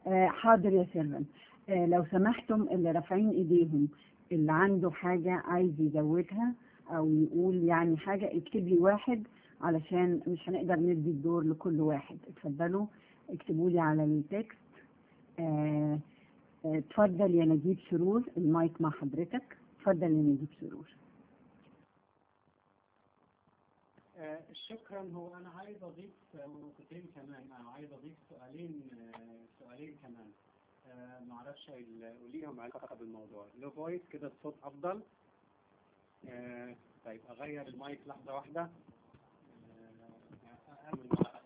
آه، حاضر يا سيرفن آه، لو سمحتم اللي رافعين ايديهم اللي عنده حاجة عايز يزودها او يقول يعني حاجة اكتب لي واحد علشان مش هنقدر ندي الدور لكل واحد اتفضلوا اكتبوا لي على التكست آه، آه، اتفضل يا نجيب سرور المايك مع حضرتك اتفضل يا نجيب سرور آه، شكرا هو انا عايز اضيف نقطتين كمان او عايز اضيف سؤالين آه، سؤالين كمان آه، معرفش ال- وليهم علاقه بالموضوع لو فويس كده الصوت افضل آه، طيب اغير المايك لحظه واحده آه، اعمل لحظة.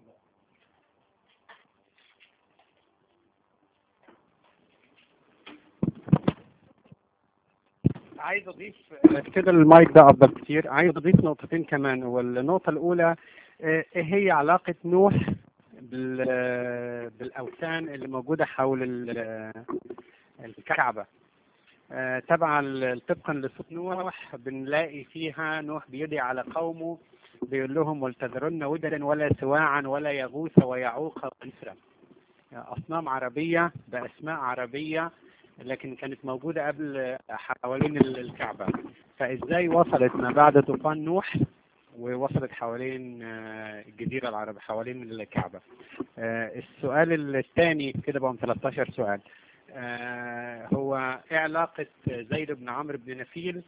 عايز اضيف كده المايك ده افضل كتير عايز اضيف نقطتين كمان والنقطه الاولى آه، ايه هي علاقه نوح بال آه، بالاوثان اللي موجوده حول ال- آه، الكعبه آه، طبعا ال- طبقا لصوت نوح بنلاقي فيها نوح بيدعي على قومه بيقول لهم ولتذرن ودا ولا سواعا ولا يغوث ويعوق ونسرا اصنام عربيه باسماء عربيه لكن كانت موجودة قبل حوالين ال- الكعبة فإزاي وصلت ما بعد طوفان نوح ووصلت حوالين آه، الجزيرة العربية حوالين الكعبة آه، السؤال الثاني كده بقى 13 سؤال آه، هو ايه علاقة زيد بن عمرو بن نفيل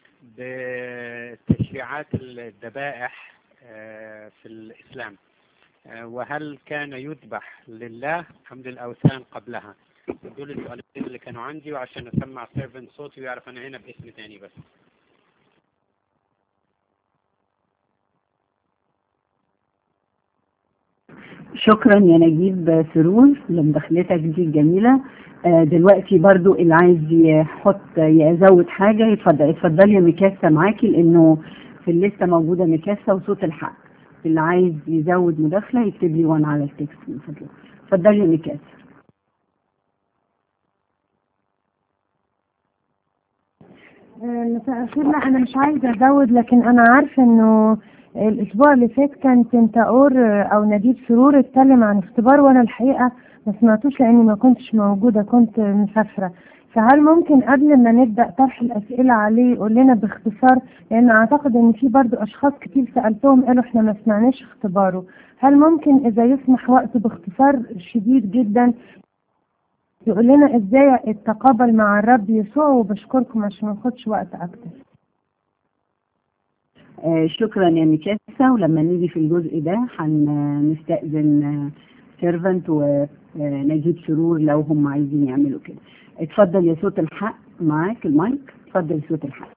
بتشريعات الذبائح آه، في الإسلام آه، وهل كان يذبح لله أم للأوثان قبلها دول السؤالين اللي كانوا عندي وعشان اسمع سيرفنت صوتي ويعرف انا هنا باسم تاني بس شكرا يا نجيب سرور لمداخلتك دي الجميلة آه، دلوقتي برضو اللي عايز يحط يزود حاجة يتفضل اتفضلي يا ميكاسة معاكي لأنه في الليستة موجودة ميكاسة وصوت الحق اللي عايز يزود مداخلة يكتب لي وانا على التكست من فضلك اتفضلي يا ميكاسة مساء الخير لا انا مش عايزه ازود لكن انا عارفه انه الاسبوع اللي فات كان تنتاور او نجيب سرور اتكلم عن اختبار وانا الحقيقه ما سمعتوش لاني ما كنتش موجوده كنت مسافره فهل ممكن قبل ما نبدا طرح الاسئله عليه يقول لنا باختصار لان اعتقد ان في برضو اشخاص كتير سالتهم قالوا احنا ما سمعناش اختباره هل ممكن اذا يسمح وقت باختصار شديد جدا يقول لنا ازاي التقابل مع الرب يسوع وبشكركم عشان ما ناخدش وقت اكتر آه، شكرا يا ميكاسة ولما نيجي في الجزء ده هنستأذن سيرفنت ونجيب سرور لو هم عايزين يعملوا كده اتفضل يا صوت الحق معاك المايك اتفضل يا صوت الحق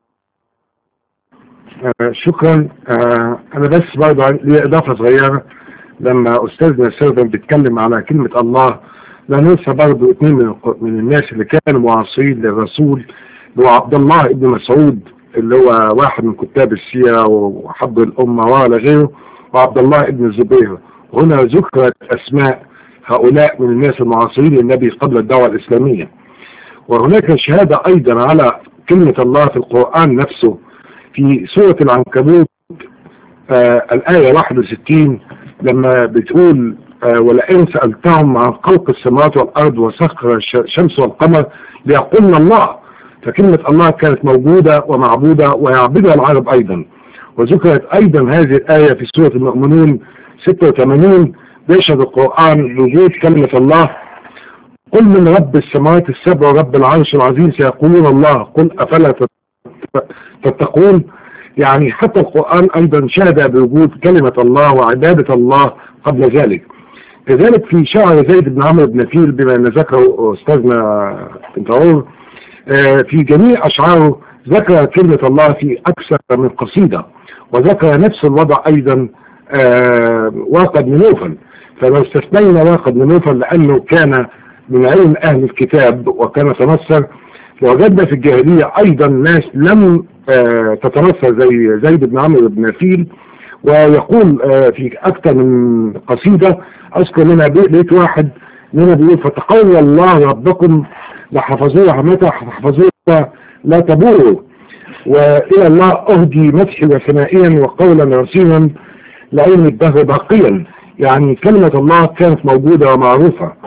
آه، شكرا آه، انا بس برضه عن- لي اضافه صغيره لما استاذنا سيرفن بيتكلم على كلمه الله لا ننسى برضه اثنين من الق- من الناس اللي كانوا معاصرين للرسول اللي هو عبد الله ابن مسعود اللي هو واحد من كتاب السيره وحب الامه وعلى غيره وعبد الله ابن الزبير هنا ذكرت اسماء هؤلاء من الناس المعاصرين للنبي قبل الدعوه الاسلاميه وهناك شهاده ايضا على كلمه الله في القران نفسه في سورة العنكبوت آه الآية 61 لما بتقول آه ولئن سألتهم عن خلق السماوات والأرض وسخر الش- الشمس والقمر ليقولن الله فكلمة الله كانت موجودة ومعبودة ويعبدها العرب أيضا وذكرت أيضا هذه الآية في سورة المؤمنون 86 بيشهد القرآن بوجود كلمة الله قل من رب السماوات السبع ورب العرش العظيم سيقولون الله قل أفلا تتقون يعني حتى القرآن أيضا شهد بوجود كلمة الله وعبادة الله قبل ذلك كذلك في شعر زيد بن عمرو بن نفيل بما أن ذكره أستاذنا بنتعور في جميع أشعاره ذكر كلمة الله في أكثر من قصيدة وذكر نفس الوضع أيضا آه، واقد من نوفل فلو استثنينا واقد من نوفل لأنه كان من علم أهل الكتاب وكان تنصر وجدنا في الجاهلية أيضا ناس لم آه، تتنصر زي زيد بن عمرو بن نفيل ويقول آه، في أكثر من قصيدة أذكر منها بي- بيت واحد منها بيقول فتقوى الله ربكم لحفظوها متى حفظوها لا تبوروا وإلى الله أهدي مدحي وثنائيا وقولا رصينا لعلم الدهر باقيا يعني كلمة الله كانت موجودة ومعروفة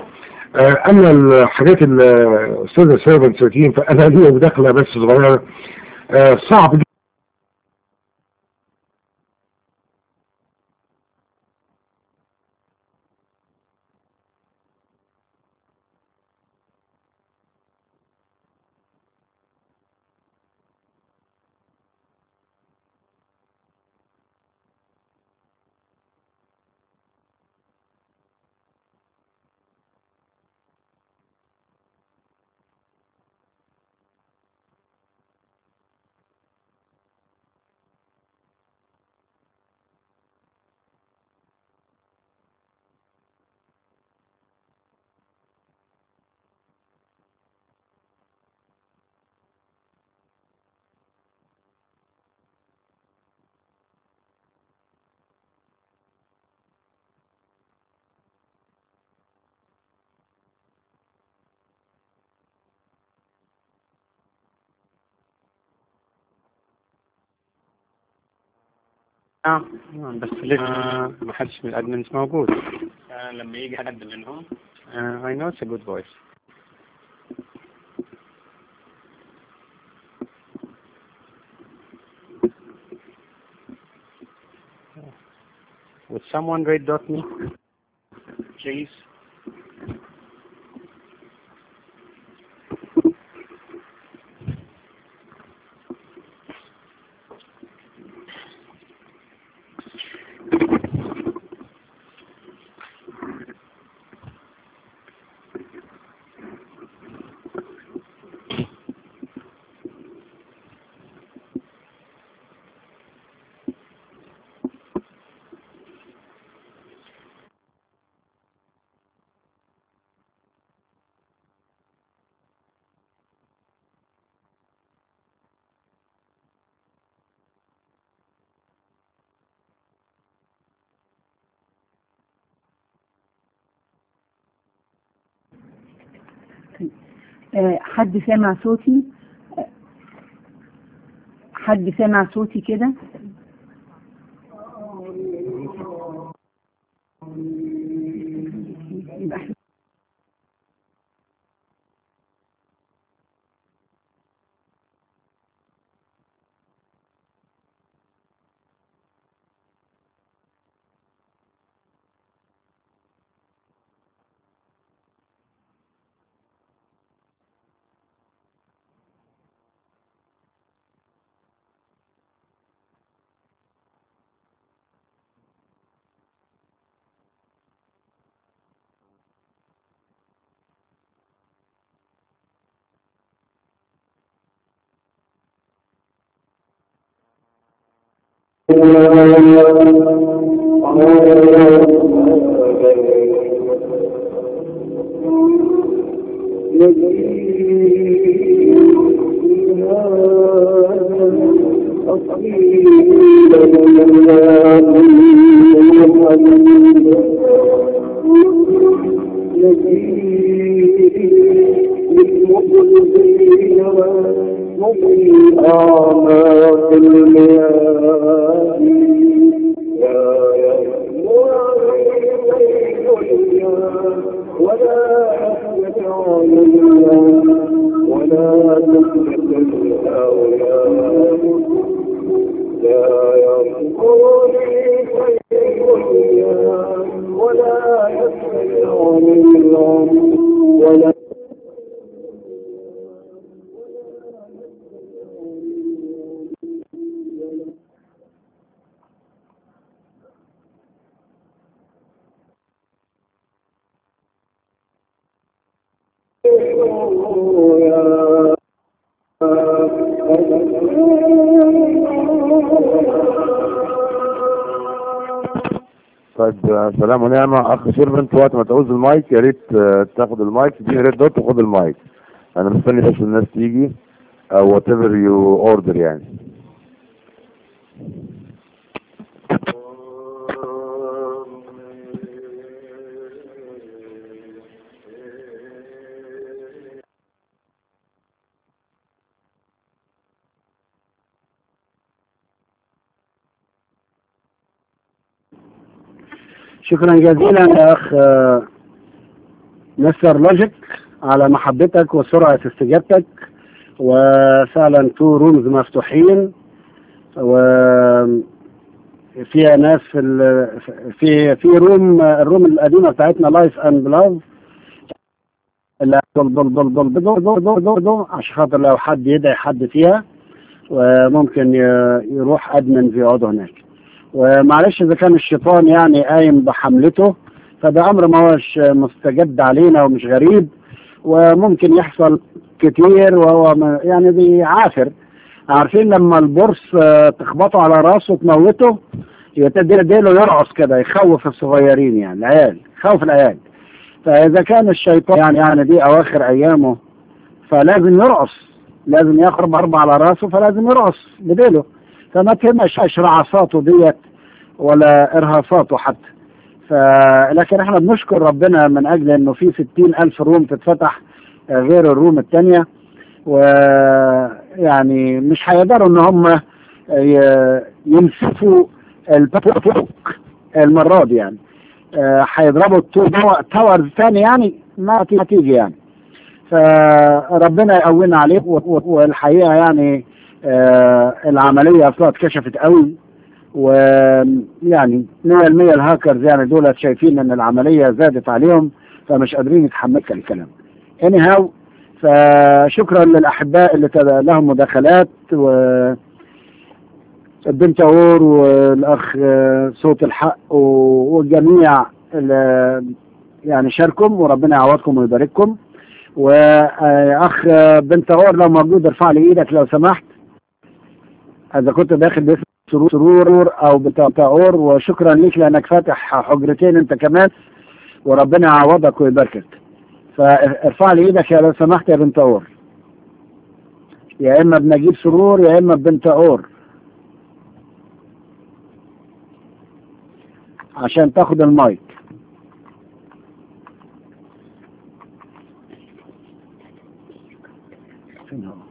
آه، اما الحاجات الاستاذه سيرفنت 13 فانا ليا مداخله بس صغيره آه، صعب جدا آه بس لسه ما حدش من الادمنز موجود آه لما يجي حد منهم آه I know it's a good voice Would someone read dot me? Please. آه، حد سامع صوتي آه، حد سامع صوتي كده يبقى إحنا- طيب آه، سلام ونعمة أخ سيرفنت وقت ما تعوز المايك يا ريت آه، تاخد المايك تديني ريد دوت وخد المايك أنا مستني بس الناس تيجي أو وات ايفر يو أوردر يعني شكرا جزيلا يا اخ آه، مستر لوجيك على محبتك وسرعة استجابتك وفعلا تو رومز مفتوحين و فيها ناس في ال... في في روم الروم القديمه بتاعتنا لايف اند لاف اللي دول دول دول دول دول دول دول دول دول عشان خاطر لو حد يدعي حد فيها وممكن ي- يروح ادمن يقعدوا هناك ومعلش اذا كان الشيطان يعني قايم بحملته فده امر ما هوش مستجد علينا ومش غريب وممكن يحصل كتير وهو م- يعني بيعافر عارفين لما البورس آه، تخبطه على راسه تموته يتدير ديله يرقص كده يخوف الصغيرين يعني العيال يخوف العيال فاذا كان الشيطان يعني يعني دي اواخر ايامه فلازم يرقص لازم ياخد اربع على راسه فلازم يرقص بديله فما تهمش رعصاته ديت ولا ارهاصاته حتى ف لكن احنا بنشكر ربنا من اجل انه في ستين الف روم تتفتح آه، غير الروم التانية ويعني مش هيقدروا ان هم ي- يمسكوا البوك المرة دي يعني آه، هيضربوا التو تاورز تاني يعني ما ت- ما تيجي يعني فربنا يقوينا عليه و- و- والحقيقة يعني آه، العملية اصلا اتكشفت قوي ويعني 100% الهاكرز يعني دول شايفين ان العملية زادت عليهم فمش قادرين يتحملوا الكلام anyhow فشكرا للاحباء اللي تبقى لهم مداخلات و البنت اور والاخ آه، صوت الحق و- والجميع اللي يعني شاركم وربنا يعوضكم ويبارككم واخ بنت اور لو موجود ارفع لي ايدك لو سمحت اذا كنت داخل باسم سرور سرور او بتاع اور وشكرا ليك لانك فاتح حجرتين انت كمان وربنا يعوضك ويباركك فارفع لي ايدك يا لو سمحت يا بنت اور يا اما بنجيب سرور يا اما بنت اور عشان تاخد المايك فين هو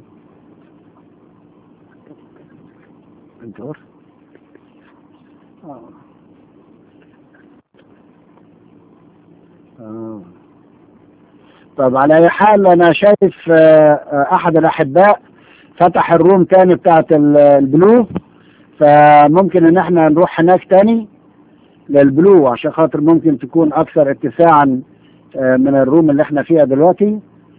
بنت اور آه. آه. طب على اي حال انا شايف آه، آه، احد الاحباء فتح الروم تاني بتاعت ال- البلو فممكن ان احنا نروح هناك تاني للبلو عشان خاطر ممكن تكون اكثر اتساعا آه، من الروم اللي احنا فيها دلوقتي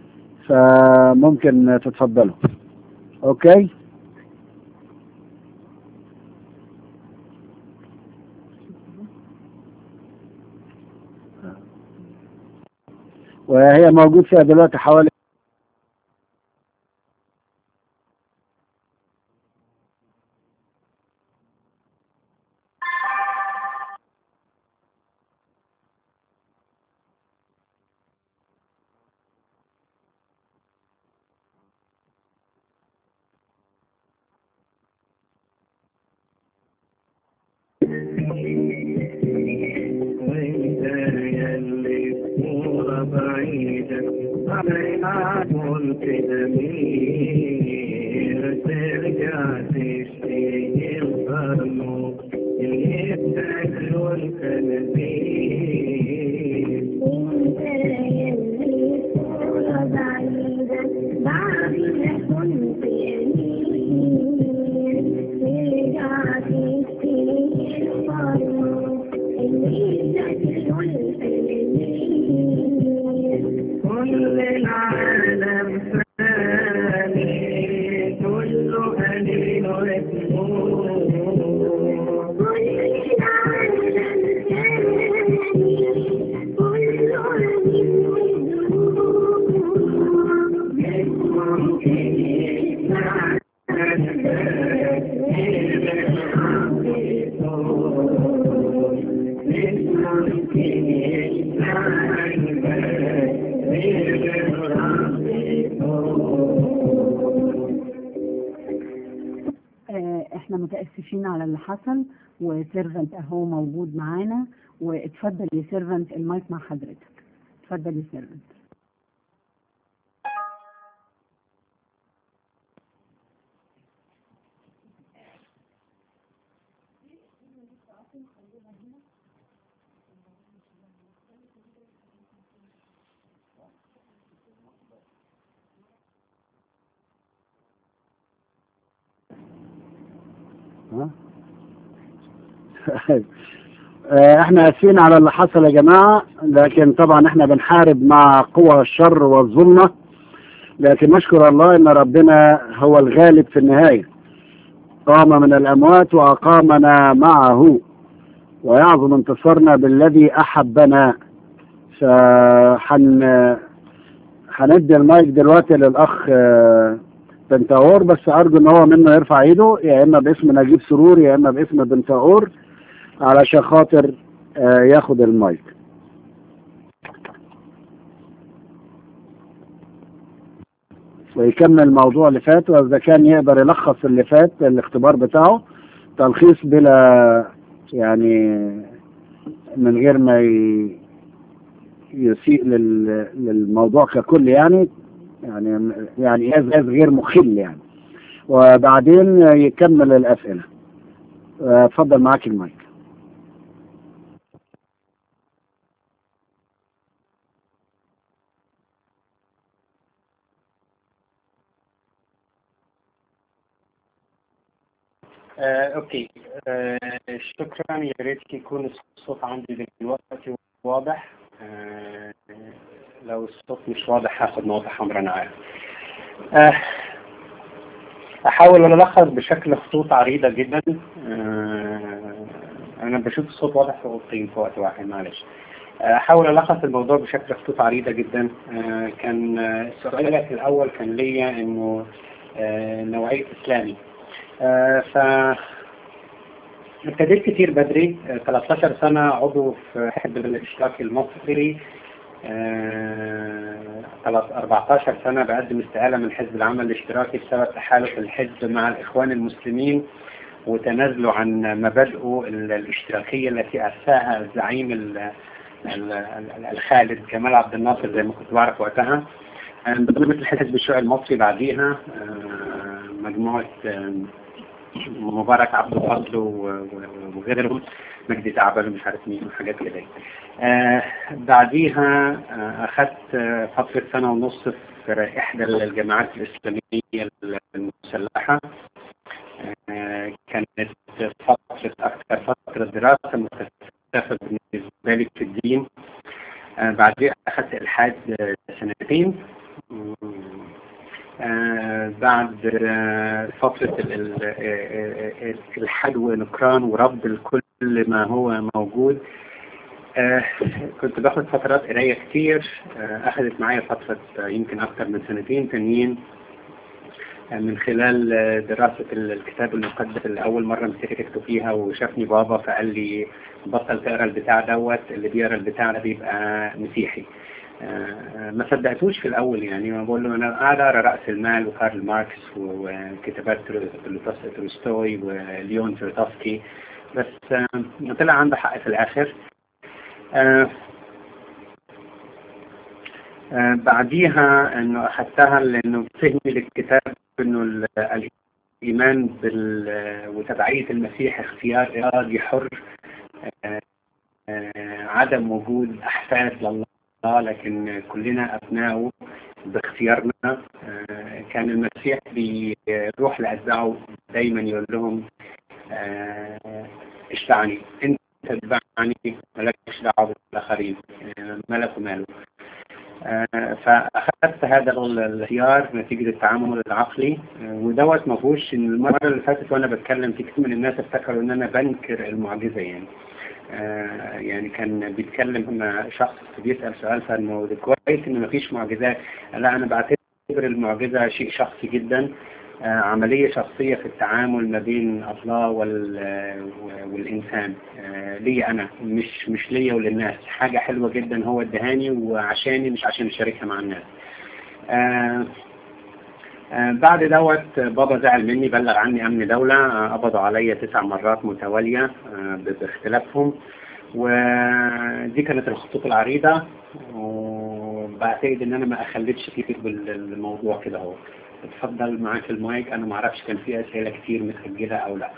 فممكن تتفضلوا اوكي وهي موجود فيها دلوقتي حوالي وانت يلي الصورة بعيدة عليها كنت أمير ترجع تشتهي الخرنوق اللي بتاكله الخنازير وانت يلي صورة بعيدة بعدها كنت أمير ترجع تشتهي الخروف اللي تاكله الخنازير كل العالم فاني كله قليل وتموت كل العالم ثاني كله من وجوه آه، احنا متاسفين على اللي حصل وسيرفنت اهو موجود معانا واتفضل يا سيرفنت المايك مع حضرتك اتفضل يا سيرفنت ها؟ آه، احنا اسفين على اللي حصل يا جماعة لكن طبعا احنا بنحارب مع قوى الشر والظلمة لكن نشكر الله ان ربنا هو الغالب في النهاية قام من الاموات واقامنا معه ويعظم انتصارنا بالذي احبنا فحن هندي المايك دلوقتي للاخ آه، بنتاور بس ارجو ان هو منه يرفع ايده يا اما باسم نجيب سرور يا اما باسم بنتاور علشان خاطر آه، ياخد المايك ويكمل الموضوع اللي فات واذا كان يقدر يلخص اللي فات الاختبار بتاعه تلخيص بلا يعني من غير ما ي- يسيء لل- للموضوع ككل يعني يعني يعني إيجاز غير مخل يعني وبعدين يكمل الأسئلة آه، اتفضل معاك المايك آه، اوكي آه، شكرا يا ريت يكون الصوت عندي دلوقتي واضح آه، لو الصوت مش واضح هاخد نقطة حمراء انا عارف آه، احاول الخص بشكل خطوط عريضة جدا آه، انا بشوف الصوت واضح في اوضتين في وقت واحد معلش آه، احاول الخص الموضوع بشكل خطوط عريضة جدا آه، كان آه، سؤالك الاول كان ليا انه آه، نوعية اسلامي آه، ف ابتديت كتير بدري آه، 13 سنة عضو في حزب الاشتراكي المصري آه، خلاص 14 سنة بقدم استقالة من حزب العمل الاشتراكي بسبب تحالف الحزب مع الإخوان المسلمين وتنازله عن مبادئه ال- الاشتراكية التي أسسها الزعيم ال- ال- ال- الخالد جمال عبد الناصر زي ما كنت بعرف وقتها انضمت الحزب الشيوعي المصري بعديها آه، مجموعة آه، مبارك عبد الفضل و- و- وغيرهم مجدي تعبان ومش عارف مين وحاجات كده آه بعديها آه أخذت آه فترة سنة ونص في إحدى الجامعات الإسلامية المسلحة آه كانت فترة أكثر فترة دراسة مكثفة بالنسبة لي في الدين آه بعديها أخذت إلحاد آه، سنتين مم. آه بعد آه فترة ال- ال- آه، آه، الحدو نكران ورفض الكل ما هو موجود آه كنت باخد فترات قراية كتير آه أخذت معايا فترة آه، يمكن أكتر من سنتين تانيين آه، من خلال آه، دراسة ال- الكتاب المقدس اللي أول مرة مسكته فيها وشافني بابا فقال لي بطل تقرا البتاع دوت اللي بيقرا البتاع ده بيبقى مسيحي آه، ما صدقتوش في الأول يعني ما بقول له أنا قاعد أقرا رأس المال وكارل ماركس وكتابات تولستوي تولستوي وليون تولستوفسكي بس آه، طلع عنده حق في الآخر آه، آه، بعديها انه اخذتها لانه فهمي للكتاب انه ال- الايمان بال وتبعية المسيح اختيار ارادي حر آه، آه، عدم وجود احفاد لله لكن كلنا ابنائه باختيارنا آه، كان المسيح بيروح لاتباعه دايما يقول لهم آه، اشفعني انت تتبعني مالكش دعوه بالاخرين آه، ملك وماله آه، فاخذت هذا الاختيار نتيجه التعامل العقلي آه، ودوت ما فيهوش ان المره اللي فاتت وانا بتكلم في كتير من الناس افتكروا ان انا بنكر المعجزه يعني آه، يعني كان بيتكلم مع شخص بيسال سؤال فانه ده كويس ان مفيش معجزات لا انا بعتبر المعجزه شيء شخصي جدا آه، عملية شخصية في التعامل ما بين الله وال... آه، والإنسان آه، ليا أنا مش مش ليا وللناس حاجة حلوة جدا هو ادهاني وعشاني مش عشان أشاركها مع الناس آه، آه، بعد دوت بابا زعل مني بلغ عني أمن دولة آه، قبضوا عليا تسع مرات متوالية آه، ب- باختلافهم ودي كانت الخطوط العريضة وبعتقد ان انا ما اخليتش كتير بالموضوع كده اهو اتفضل معاك المايك انا ما اعرفش كان في اسئله كتير متسجله او لا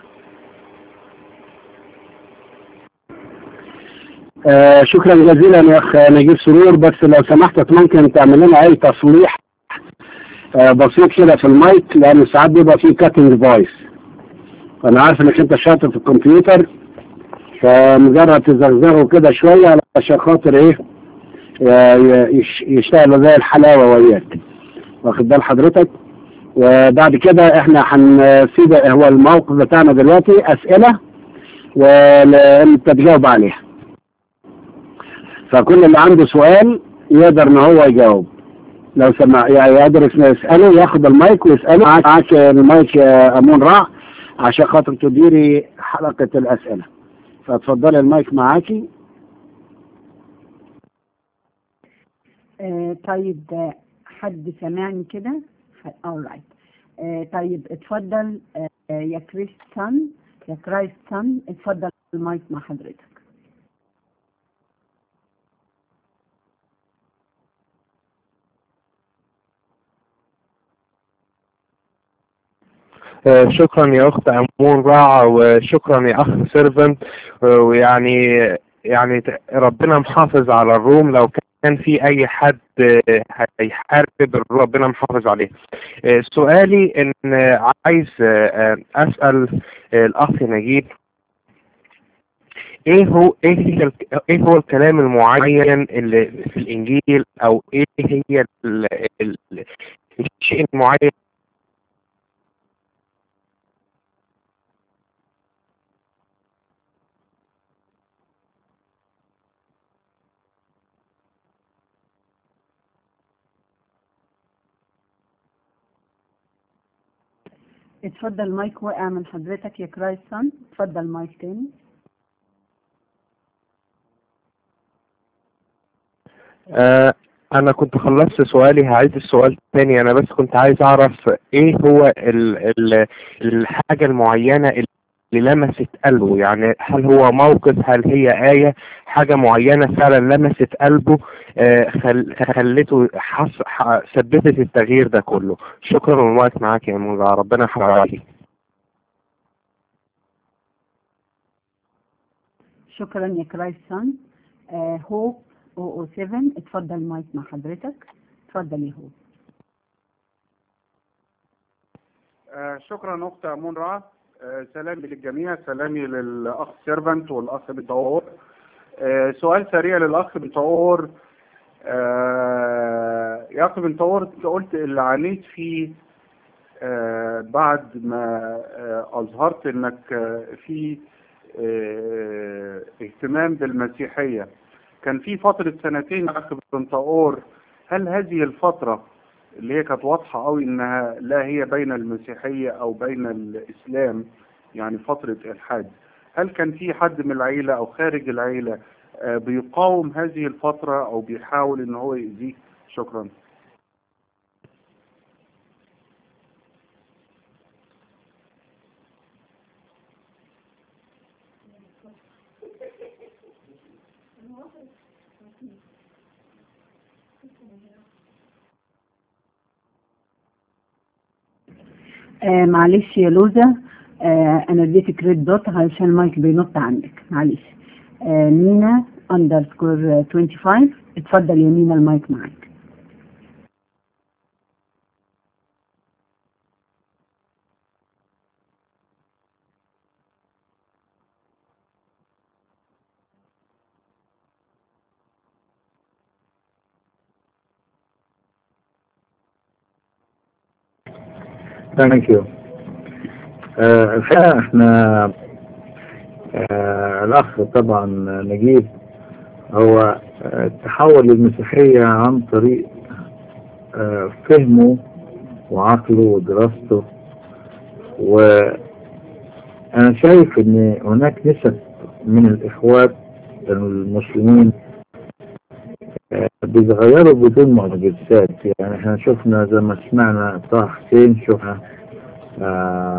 آه شكرا جزيلا يا اخ نجيب سرور بس لو سمحت ممكن تعمل لنا اي تصليح آه بسيط كده في المايك لان ساعات بيبقى فيه كاتنج فويس انا عارف انك انت شاطر في الكمبيوتر فمجرد تزغزغه كده شوية علشان خاطر ايه ي- يش- يشتغلوا زي الحلاوة وياك واخد بال حضرتك وبعد كده احنا هنسيب هو الموقف بتاعنا دلوقتي اسئلة وانت تجاوب عليها فكل اللي عنده سؤال يقدر ان هو يجاوب لو سمع يعني يقدر يسأله ياخد المايك ويسأله معاك معاك المايك يا أمون رع عشان خاطر تديري حلقة الأسئلة فاتفضلي المايك معاكي آه طيب آه، حد سمعني كده alright آه طيب اتفضل آه يا كريستيان يا كرايستيان اتفضل المايك مع حضرتك آه، شكرا يا اخت امون رع وشكرا يا اخ سيرفنت ويعني يعني ت- ربنا محافظ على الروم لو كان في اي حد آه، هيحارب الروم، ربنا محافظ عليه آه، سؤالي ان آه، عايز آه، آه، اسال آه، الاخ نجيب ايه هو ايه هي الك- ايه هو الكلام المعين اللي في الانجيل او ايه هي ال- ال- الشيء المعين اتفضل المايك وقع من حضرتك يا كرايستيان اتفضل المايك تاني آه انا كنت خلصت سؤالي هعيد السؤال تاني انا بس كنت عايز اعرف ايه هو ال ال الحاجة المعينة اللي لمست قلبه يعني هل هو موقف هل هي آية حاجة معينة فعلا لمست قلبه آه خل خلته حص ح- سببت التغيير ده كله شكرا والوقت معاك يا موزع ربنا يحفظك شكرا يا كرايستيان آه هوب 007 اتفضل المايك مع حضرتك اتفضل يا هوب آه، شكرا اخت امون رع آه، سلامي للجميع سلامي للاخ سيرفنت والاخ بتعور آه، سؤال سريع للاخ بتعور آه، يا اخ بتعور انت قلت اللي عانيت فيه آه، بعد ما آه، اظهرت انك آه، في آه، اهتمام بالمسيحية كان في فترة سنتين يا اخ بنطاور هل هذه الفترة اللي هي كانت واضحة قوي انها لا هي بين المسيحية او بين الاسلام يعني فترة الحاد هل كان في حد من العيلة او خارج العيلة آه، بيقاوم هذه الفترة او بيحاول ان هو يأذيك شكرا آه معلش يا لوزة آه انا اديتك ريد دوت علشان المايك بينط عندك معلش آه مينا اندرسكور 25 اتفضل يا مينا المايك معاك ثانك يو الحقيقة احنا آه الأخ طبعا نجيب هو آه، التحول للمسيحية عن طريق آه فهمه وعقله ودراسته وأنا شايف إن هناك نسب من الإخوات المسلمين آه، بيتغيروا بدون معجزات يعني احنا شفنا زي ما سمعنا طه حسين شفنا آه،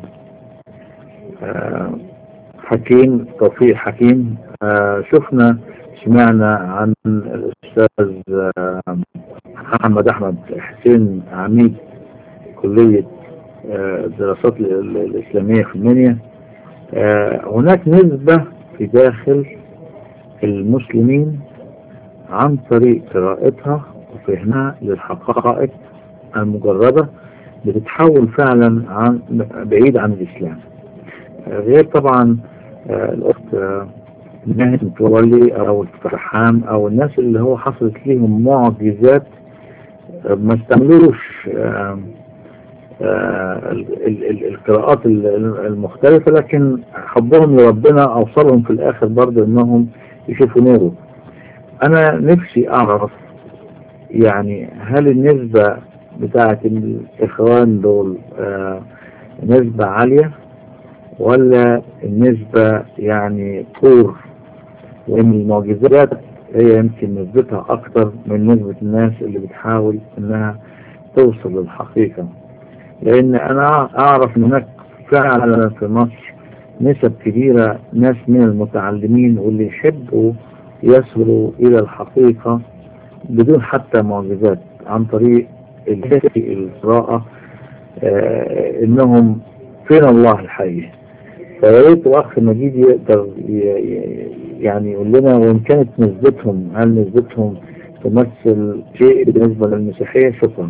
آه، حكيم توفيق حكيم آه، شفنا سمعنا عن الأستاذ آه، محمد أحمد حسين عميد كلية آه، الدراسات ال- ال- الإسلامية في المنيا آه، هناك نسبة في داخل المسلمين عن طريق قراءتها وفهمها للحقائق المجردة بتتحول فعلا عن بعيد عن الإسلام غير طبعا آه، الأخت آه، ناهد متولي أو الفرحان أو الناس اللي هو حصلت ليهم معجزات آه، ما استعملوش آه، آه، ال- ال- ال- القراءات ال- ال- المختلفة لكن حبهم لربنا أوصلهم في الآخر برضه إنهم يشوفوا نوره أنا نفسي أعرف يعني هل النسبة بتاعة الإخوان دول آه، نسبة عالية ولا النسبة يعني كور وإن المعجزات هي يمكن نسبتها أكتر من نسبة الناس اللي بتحاول إنها توصل للحقيقة لأن أنا أعرف إن هناك فعلا في مصر نسب كبيرة ناس من المتعلمين واللي يحبوا يصلوا إلى الحقيقة بدون حتى معجزات عن طريق الفقه القراءة آه، إنهم فين الله الحي فيا ريت الأخ مجيد يقدر ي- ي- يعني يقول لنا وإن كانت نسبتهم هل نسبتهم تمثل شيء بالنسبة للمسيحية شكرا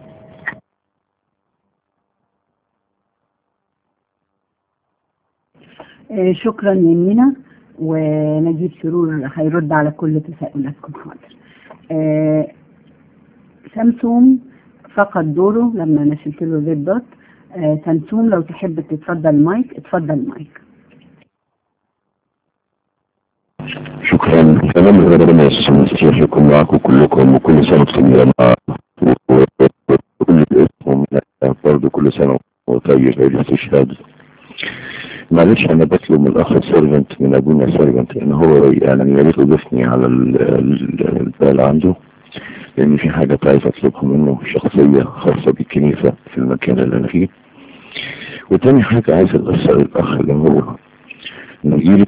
آه، شكرا يمينة ونجيب سرور هيرد على كل تساؤلاتكم حاضر آه، سامسونج فقد دوره لما انا شلت له زد دوت آه، سامسونج لو تحب تتفضل مايك اتفضل مايك شكرا كلام ربنا يسلم المسيح يكون معكم كلكم وكل سنة وانتم يا جماعة وكل اسمهم برضه كل سنة وطيب عيد الاستشهاد معلش انا بطلب من الاخ سيرفنت من ابونا سيرفنت ان هو يعني يا ريت يضيفني على ال- ال- البال عنده لان في حاجة عايز اطلبها منه شخصية خاصة بالكنيسة في المكان اللي انا فيه وتاني حاجة عايز اسأل الاخ اللي هو نجيب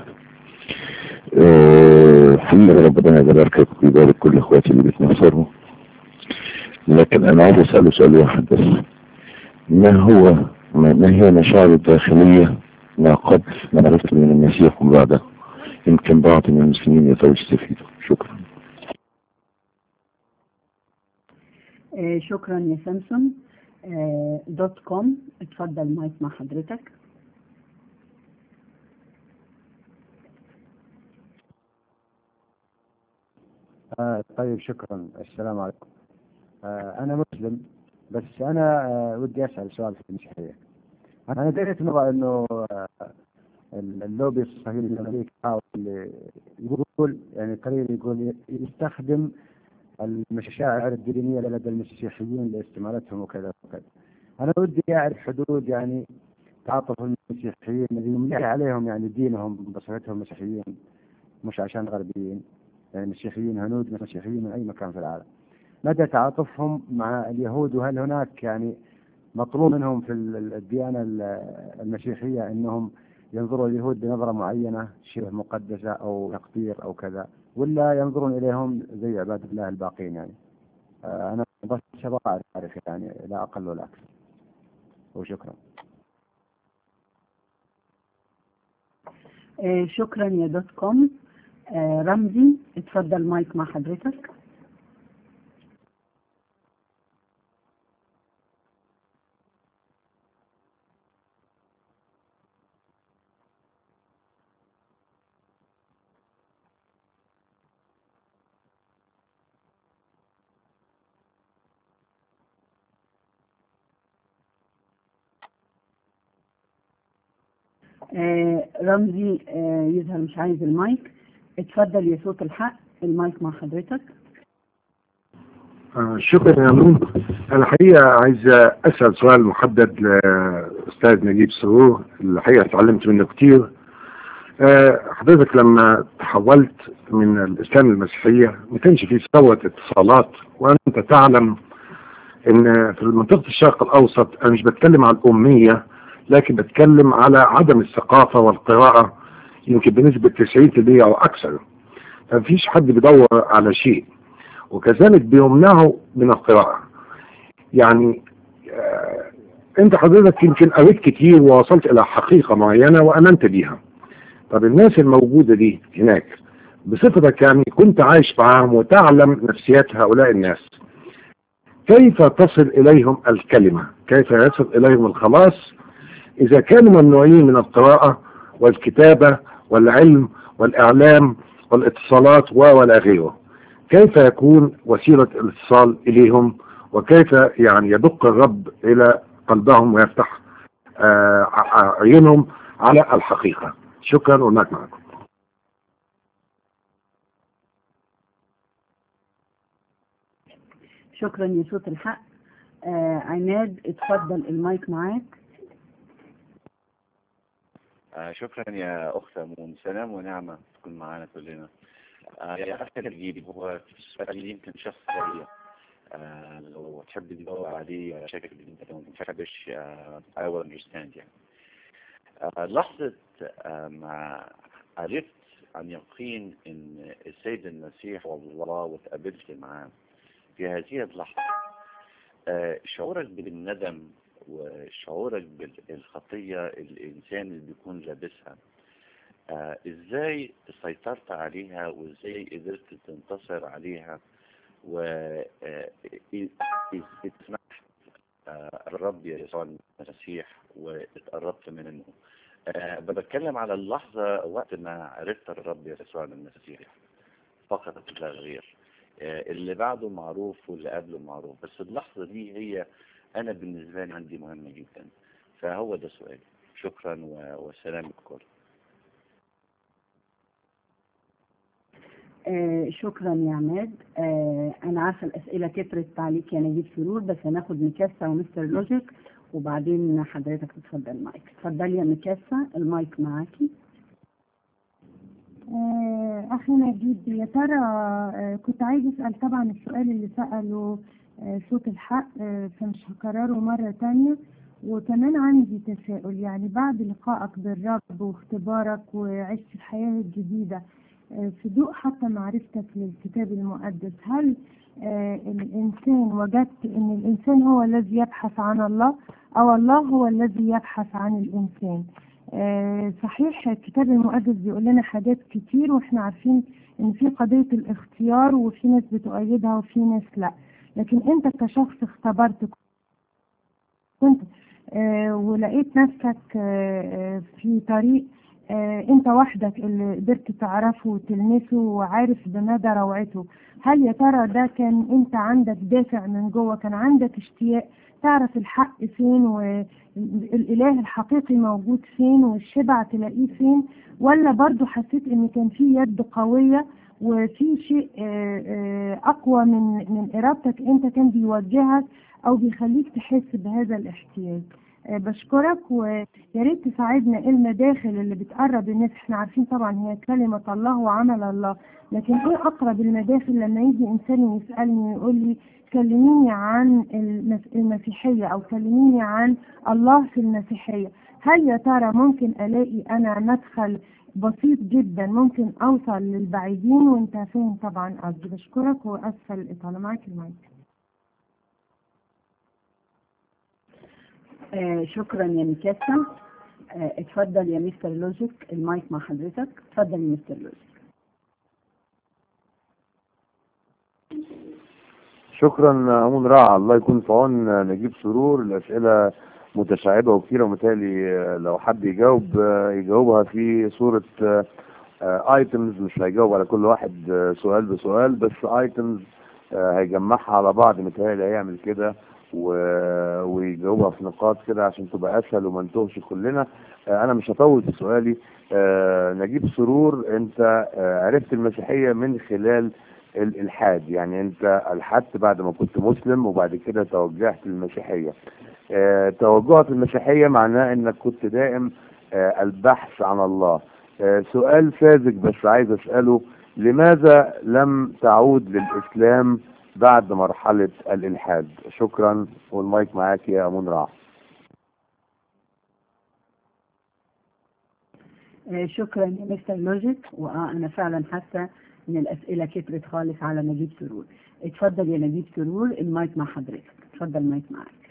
آه، حقيقة ربنا يباركك ويبارك كل اخواتي اللي بيتنصروا لكن انا عايز اسأله سؤال واحد بس ما هو ما ما هي مشاعر الداخلية ما قبل ما عرفت من المسيح وبعده يمكن بعض من المسلمين يقدروا يستفيدوا شكرا آه، شكرا يا سامسون آه، دوت كوم اتفضل مايك مع حضرتك آه طيب شكرا السلام عليكم آه أنا مسلم بس أنا آه ودي أسأل سؤال في المسيحية أنا دريت مرة إنه آه اللوبي الصهيوني الأمريكي حاول يقول يعني قليل يقول يستخدم المشاعر الدينية لدى المسيحيين لاستمالتهم وكذا وكذا أنا ودي أعرف حدود يعني تعاطف المسيحيين اللي يملي عليهم يعني دينهم بصفتهم مسيحيين مش عشان غربيين يعني مسيحيين هنود مسيحيين من أي مكان في العالم مدى تعاطفهم مع اليهود وهل هناك يعني مطلوب منهم في ال- الديانة ال- المسيحية أنهم ينظروا اليهود بنظرة معينة شبه مقدسة أو تقدير أو كذا ولا ينظرون إليهم زي عباد الله الباقين يعني آه، أنا بس أبغى أعرف يعني لا أقل ولا أكثر وشكرا آه، شكرا يا دوت كوم آه، رمزي اتفضل مايك مع حضرتك آه، رمزي آه، يظهر مش عايز المايك اتفضل يا صوت الحق المايك مع حضرتك آه، شكرا يا نور انا الحقيقه عايز اسال سؤال محدد لاستاذ نجيب سرور الحقيقه اتعلمت منه كتير آه، حضرتك لما تحولت من الاسلام للمسيحيه ما كانش في ثوره اتصالات وانت تعلم ان في منطقه الشرق الاوسط انا مش بتكلم عن الاميه لكن بتكلم على عدم الثقافه والقراءه يمكن بنسبه 90% او اكثر فمفيش حد بيدور على شيء وكذلك بيمنعه من القراءة يعني آه انت حضرتك يمكن قريت كتير ووصلت الى حقيقة معينة وامنت بيها طب الناس الموجودة دي هناك بصفتك يعني كنت عايش معاهم وتعلم نفسيات هؤلاء الناس كيف تصل اليهم الكلمة كيف يصل اليهم الخلاص إذا كانوا ممنوعين من القراءة والكتابة والعلم والإعلام والاتصالات و ولا غيره كيف يكون وسيلة الاتصال إليهم وكيف يعني يدق الرب إلى قلبهم ويفتح آه، ع- عيونهم على الحقيقة شكرا والماك معكم شكرا يا صوت الحق آه عماد اتفضل المايك معاك آه شكرا يا أخت أمون سلام ونعمة تكون معنا كلنا آه يا أخي الجيل هو سؤال يمكن شخصي آه لو تحب تجاوب عليه بشكل انت لو ما تحبش آه I will understand يعني آه لحظة آه ما عرفت عن يقين ان السيد المسيح والله وتقابلت معاه في هذه اللحظة آه شعورك بالندم وشعورك بالخطية الإنسان اللي بيكون لابسها آه ازاي سيطرت عليها وازاي قدرت تنتصر عليها و آه، إذ إذ سمحت آه، الرب يسوع المسيح واتقربت منه آه، بتكلم على اللحظة وقت ما عرفت الرب يسوع المسيح فقط لا غير آه، اللي بعده معروف واللي قبله معروف بس اللحظة دي هي أنا بالنسبة لي عندي مهمة جدا فهو ده سؤالي شكرا و- والسلام الكل آه شكرا يا عماد آه انا عارفه الاسئله كترت عليك يا نجيب سرور بس هناخد مكاسه ومستر لوجيك وبعدين حضرتك تتفضل المايك اتفضلي يا مكاسه المايك معاكي آه، أخي نجيب يا ترى آه، كنت عايز أسأل طبعا السؤال اللي سأله آه، صوت الحق آه، فمش هكرره مرة تانية وكمان عندي تساؤل يعني بعد لقائك بالرب واختبارك وعشت الحياة الجديدة آه، في ضوء حتى معرفتك للكتاب المقدس هل آه، الإنسان وجدت أن الإنسان هو الذي يبحث عن الله أو الله هو الذي يبحث عن الإنسان آه، صحيح الكتاب المقدس بيقول لنا حاجات كتير واحنا عارفين ان في قضية الاختيار وفي ناس بتؤيدها وفي ناس لا لكن انت كشخص اختبرت كنت آه، ولقيت نفسك آه، آه، في طريق آه، انت وحدك اللي قدرت تعرفه وتلمسه وعارف بمدى روعته هل يا ترى ده كان انت عندك دافع من جوه كان عندك اشتياق تعرف الحق فين والاله الحقيقي موجود فين والشبع تلاقيه فين ولا برضو حسيت ان كان في يد قوية وفي شيء آه، آه، اقوى من من ارادتك انت كان بيوجهك او بيخليك تحس بهذا الاحتياج آه، بشكرك ويا ريت تساعدنا ايه المداخل اللي بتقرب الناس احنا عارفين طبعا هي كلمة الله وعمل الله لكن ايه اقرب المداخل لما يجي انسان يسألني ويقول لي كلميني عن المس- المسيحية او كلميني عن الله في المسيحية هل يا ترى ممكن الاقي انا مدخل بسيط جدا ممكن اوصل للبعيدين وانت فاهم طبعا قصدي بشكرك واسفه الاطاله معاك المايك آه شكرا يا مكاسه آه اتفضل يا مستر لوجيك المايك مع حضرتك اتفضل يا مستر لوجيك شكرا أمون رائع الله يكون في عون نجيب سرور الأسئلة متشعبة وكثيرة ومتهيألي لو حد يجاوب يجاوبها في صورة ايتمز مش هيجاوب على كل واحد سؤال بسؤال بس ايتمز هيجمعها على بعض متهيألي هيعمل كده و- ويجاوبها في نقاط كده عشان تبقى اسهل وما نتوهش كلنا آه، انا مش هطول في سؤالي آه، نجيب سرور انت آه، عرفت المسيحية من خلال الالحاد يعني انت الحدت بعد ما كنت مسلم وبعد كده توجهت للمسيحية آه، توجهك للمسيحية معناه انك كنت دائم آه، البحث عن الله آه، سؤال ساذج بس عايز اسأله لماذا لم تعود للإسلام بعد مرحلة الإلحاد شكرا والمايك معاك يا أمون راح آه شكرا يا مستر لوجيك وانا فعلا حاسه ان الاسئله كترت خالص على نجيب سرور اتفضل يا نجيب سرور المايك مع حضرتك اتفضل المايك معاك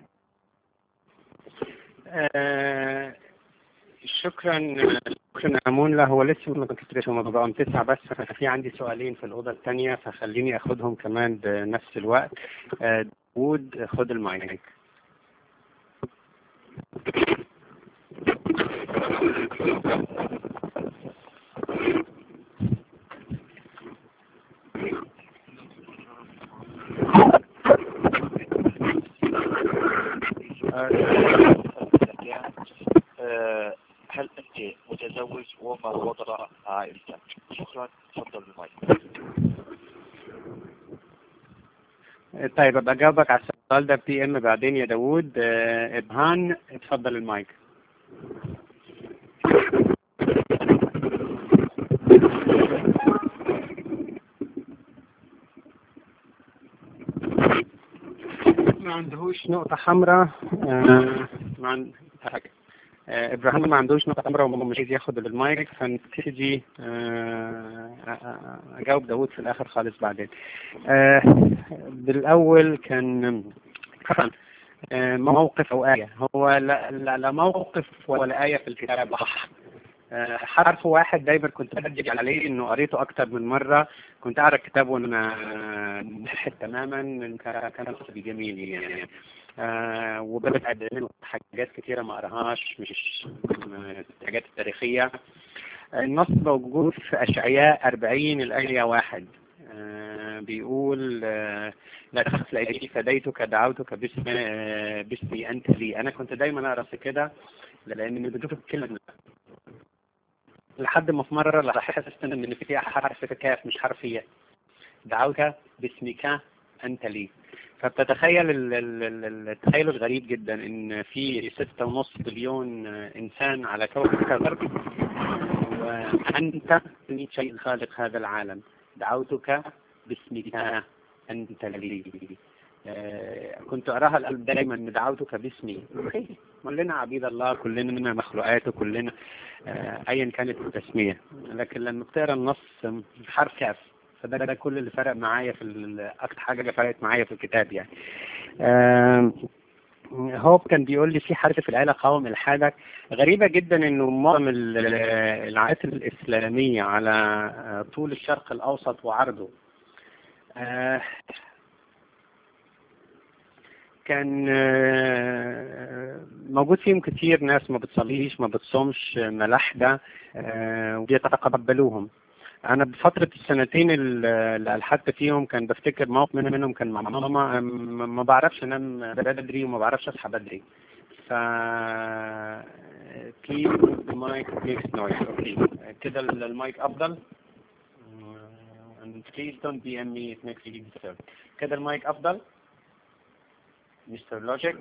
آه، شكرا شكرا أمون لا هو لسه ما كنتش هم بقوا تسعة بس ففي عندي سؤالين في الأوضة الثانية فخليني أخدهم كمان بنفس الوقت آه، داوود خد المايك آه، هل أنت متزوج وما وضع عائلتك؟ شكرا تفضل المايك طيب ابقى اجاوبك على السؤال ده بي ام بعدين يا داوود آه، ابهان اتفضل المايك ما عندهوش نقطة حمراء آه، ما عن- حاجة. آه، ابراهيم ما عندوش نقطة حمراء ومش عايز ياخد المايك فنبتدي آه، آه، اجاوب داوود في الاخر خالص بعدين آه، بالاول كان عفوا آه، موقف او آية هو لا, لا, لا موقف ولا آية في الكتاب صح آه، حرف واحد دايما كنت بدي عليه انه قريته اكتر من مرة كنت اقرا الكتاب وانا آه، منحت تماما كان كان قصدي جميل يعني آه وببعد منه حاجات كثيرة ما اقراهاش مش آه، الحاجات التاريخية النص موجود في أشعياء 40 الآية واحد آه، بيقول آه، لا تخف لأيدي فديتك دعوتك باسم آه، باسمي أنت لي أنا كنت دايما أقرأ في كده لأن بشوف الكلمة لحد ما في مرة لاحظت إن فيها حرف كاف مش حرف ياء دعوتك باسمك أنت لي فبتتخيل ال- ال- ال- التخيل الغريب جدا إن في ستة ونص بليون آه، إنسان على كوكب الأرض وأنت تريد شيء خالق هذا العالم دعوتك باسمك أنت لي آه، كنت أراها القلب دائما إن دعوتك باسمي أوكي، كلنا عبيد الله كلنا مخلوقاته كلنا آه، أيا كانت التسمية لكن لما بتقرا النص حرف كاف فده ده كل اللي فرق معايا في ال- أكتر حاجة اللي فرقت معايا في الكتاب يعني آه، هو كان بيقول لي في حرف في الآلة قوم إلحادك غريبة جدا إنه معظم ال- العادات الإسلامية على آه، طول الشرق الأوسط وعرضه آه، كان آه، موجود فيهم كتير ناس ما بتصليش ما بتصومش ملاحدة آه، وبيتقبلوهم انا بفترة السنتين ال- اللي الحدت فيهم كان بفتكر موقف من- منهم كان مع ماما م- ما بعرفش انام بدري وما بعرفش اصحى بدري ف please move the mic makes noise اوكي كده ال- المايك افضل and please don't DM me it makes me disturbed كده المايك افضل مستر لوجيك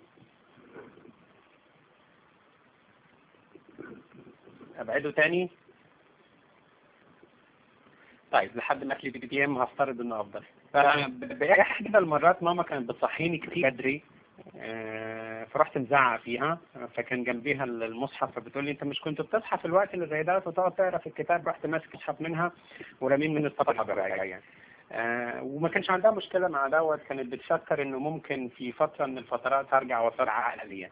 ابعده تاني طيب لحد ما اكلي بي ام هفترض انه افضل فباحدى المرات ماما كانت بتصحيني كتير بدري آه، فرحت مزعق فيها فكان جنبيها المصحف فبتقول لي انت مش كنت بتصحى في الوقت اللي زي ده وتقعد تقرا في الكتاب رحت ماسك مصحف منها ورمين من الطبقه بقى يعني آه، وما كانش عندها مشكلة مع دوت كانت بتفكر انه ممكن في فترة من الفترات ارجع وصار عقليا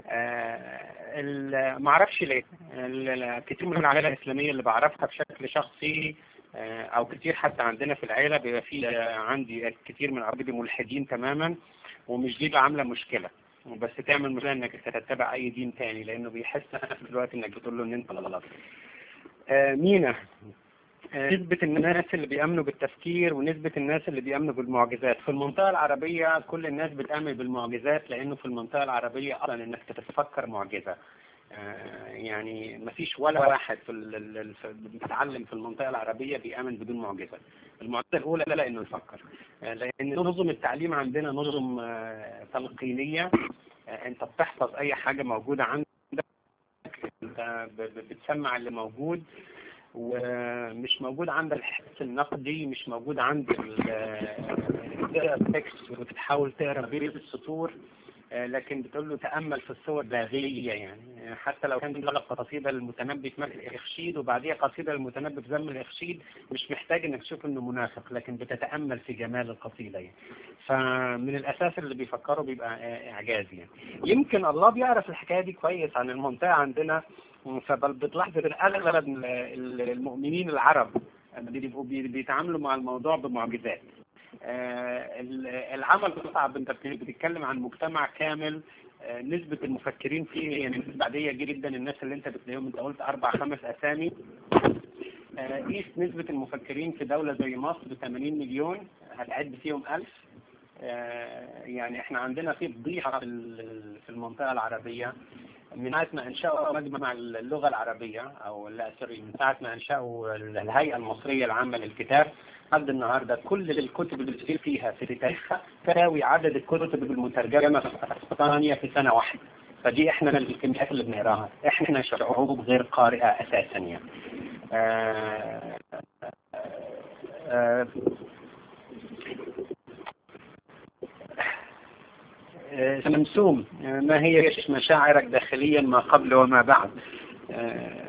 ما اعرفش ليه ال- ال- كتير من العائلة الاسلامية اللي بعرفها بشكل شخصي آه، او كتير حتى عندنا في العيلة بيبقى في آه، عندي كتير من قرايبي ملحدين تماما ومش دي بقى عاملة مشكلة بس تعمل مشكلة انك تتبع اي دين تاني لانه بيحس في نفس الوقت انك بتقول له ان انت غلط آه، مينا آه، نسبة الناس اللي بيأمنوا بالتفكير ونسبة الناس اللي بيأمنوا بالمعجزات في المنطقة العربية كل الناس بتأمن بالمعجزات لأنه في المنطقة العربية أصلا إنك تتفكر معجزة آه، يعني ما فيش ولا واحد في ال- ال- ال- في- بيتعلم في المنطقة العربية بيأمن بدون معجزة المعجزة الأولى لا إنه يفكر آه، لأن نظم التعليم عندنا نظم آه، تلقينية آه، أنت بتحفظ أي حاجة موجودة عندك أنت ب- ب- بتسمع اللي موجود ومش موجود عند الحس النقدي مش موجود عند ال- تقرا التكست وتحاول تقرا بين السطور آه، لكن بتقول له تأمل في الصور باغية يعني آه، حتى لو كان لك قصيدة للمتنبي في مدح الإخشيد وبعديها قصيدة للمتنبي في ذم الإخشيد مش محتاج انك تشوف انه منافق لكن بتتأمل في جمال القصيدة يعني فمن الأساس اللي بيفكروا بيبقى آه، إعجاز يعني يمكن الله بيعرف الحكاية دي كويس عن المنطقة عندنا فبتلاحظ ان اغلب ال- ال- المؤمنين العرب بيبقوا بي- بيتعاملوا مع الموضوع بمعجزات آه، ال- العمل صعب انت بت- بتتكلم عن مجتمع كامل آه، نسبة المفكرين فيه هي نسبة عادية جدا الناس اللي انت بتلاقيهم انت قلت اربع خمس اسامي آه، قيس نسبة المفكرين في دولة زي مصر 80 مليون هتعد فيهم 1000 آه، يعني احنا عندنا في فضيحة في ال- في المنطقة العربية من ساعة ما انشأوا مجمع اللغة العربية او لا سوري من ساعة ما انشأوا الهيئة المصرية العامة للكتاب لحد النهارده كل الكتب اللي بتصير فيها في تاريخها تساوي عدد الكتب المترجمة في اسبانيا في سنة واحدة فدي احنا الكميات اللي بنقراها احنا شعوب غير قارئة اساسا يعني آه آه آه، سمسوم آه، ما هي مشاعرك داخليا ما قبل وما بعد آه،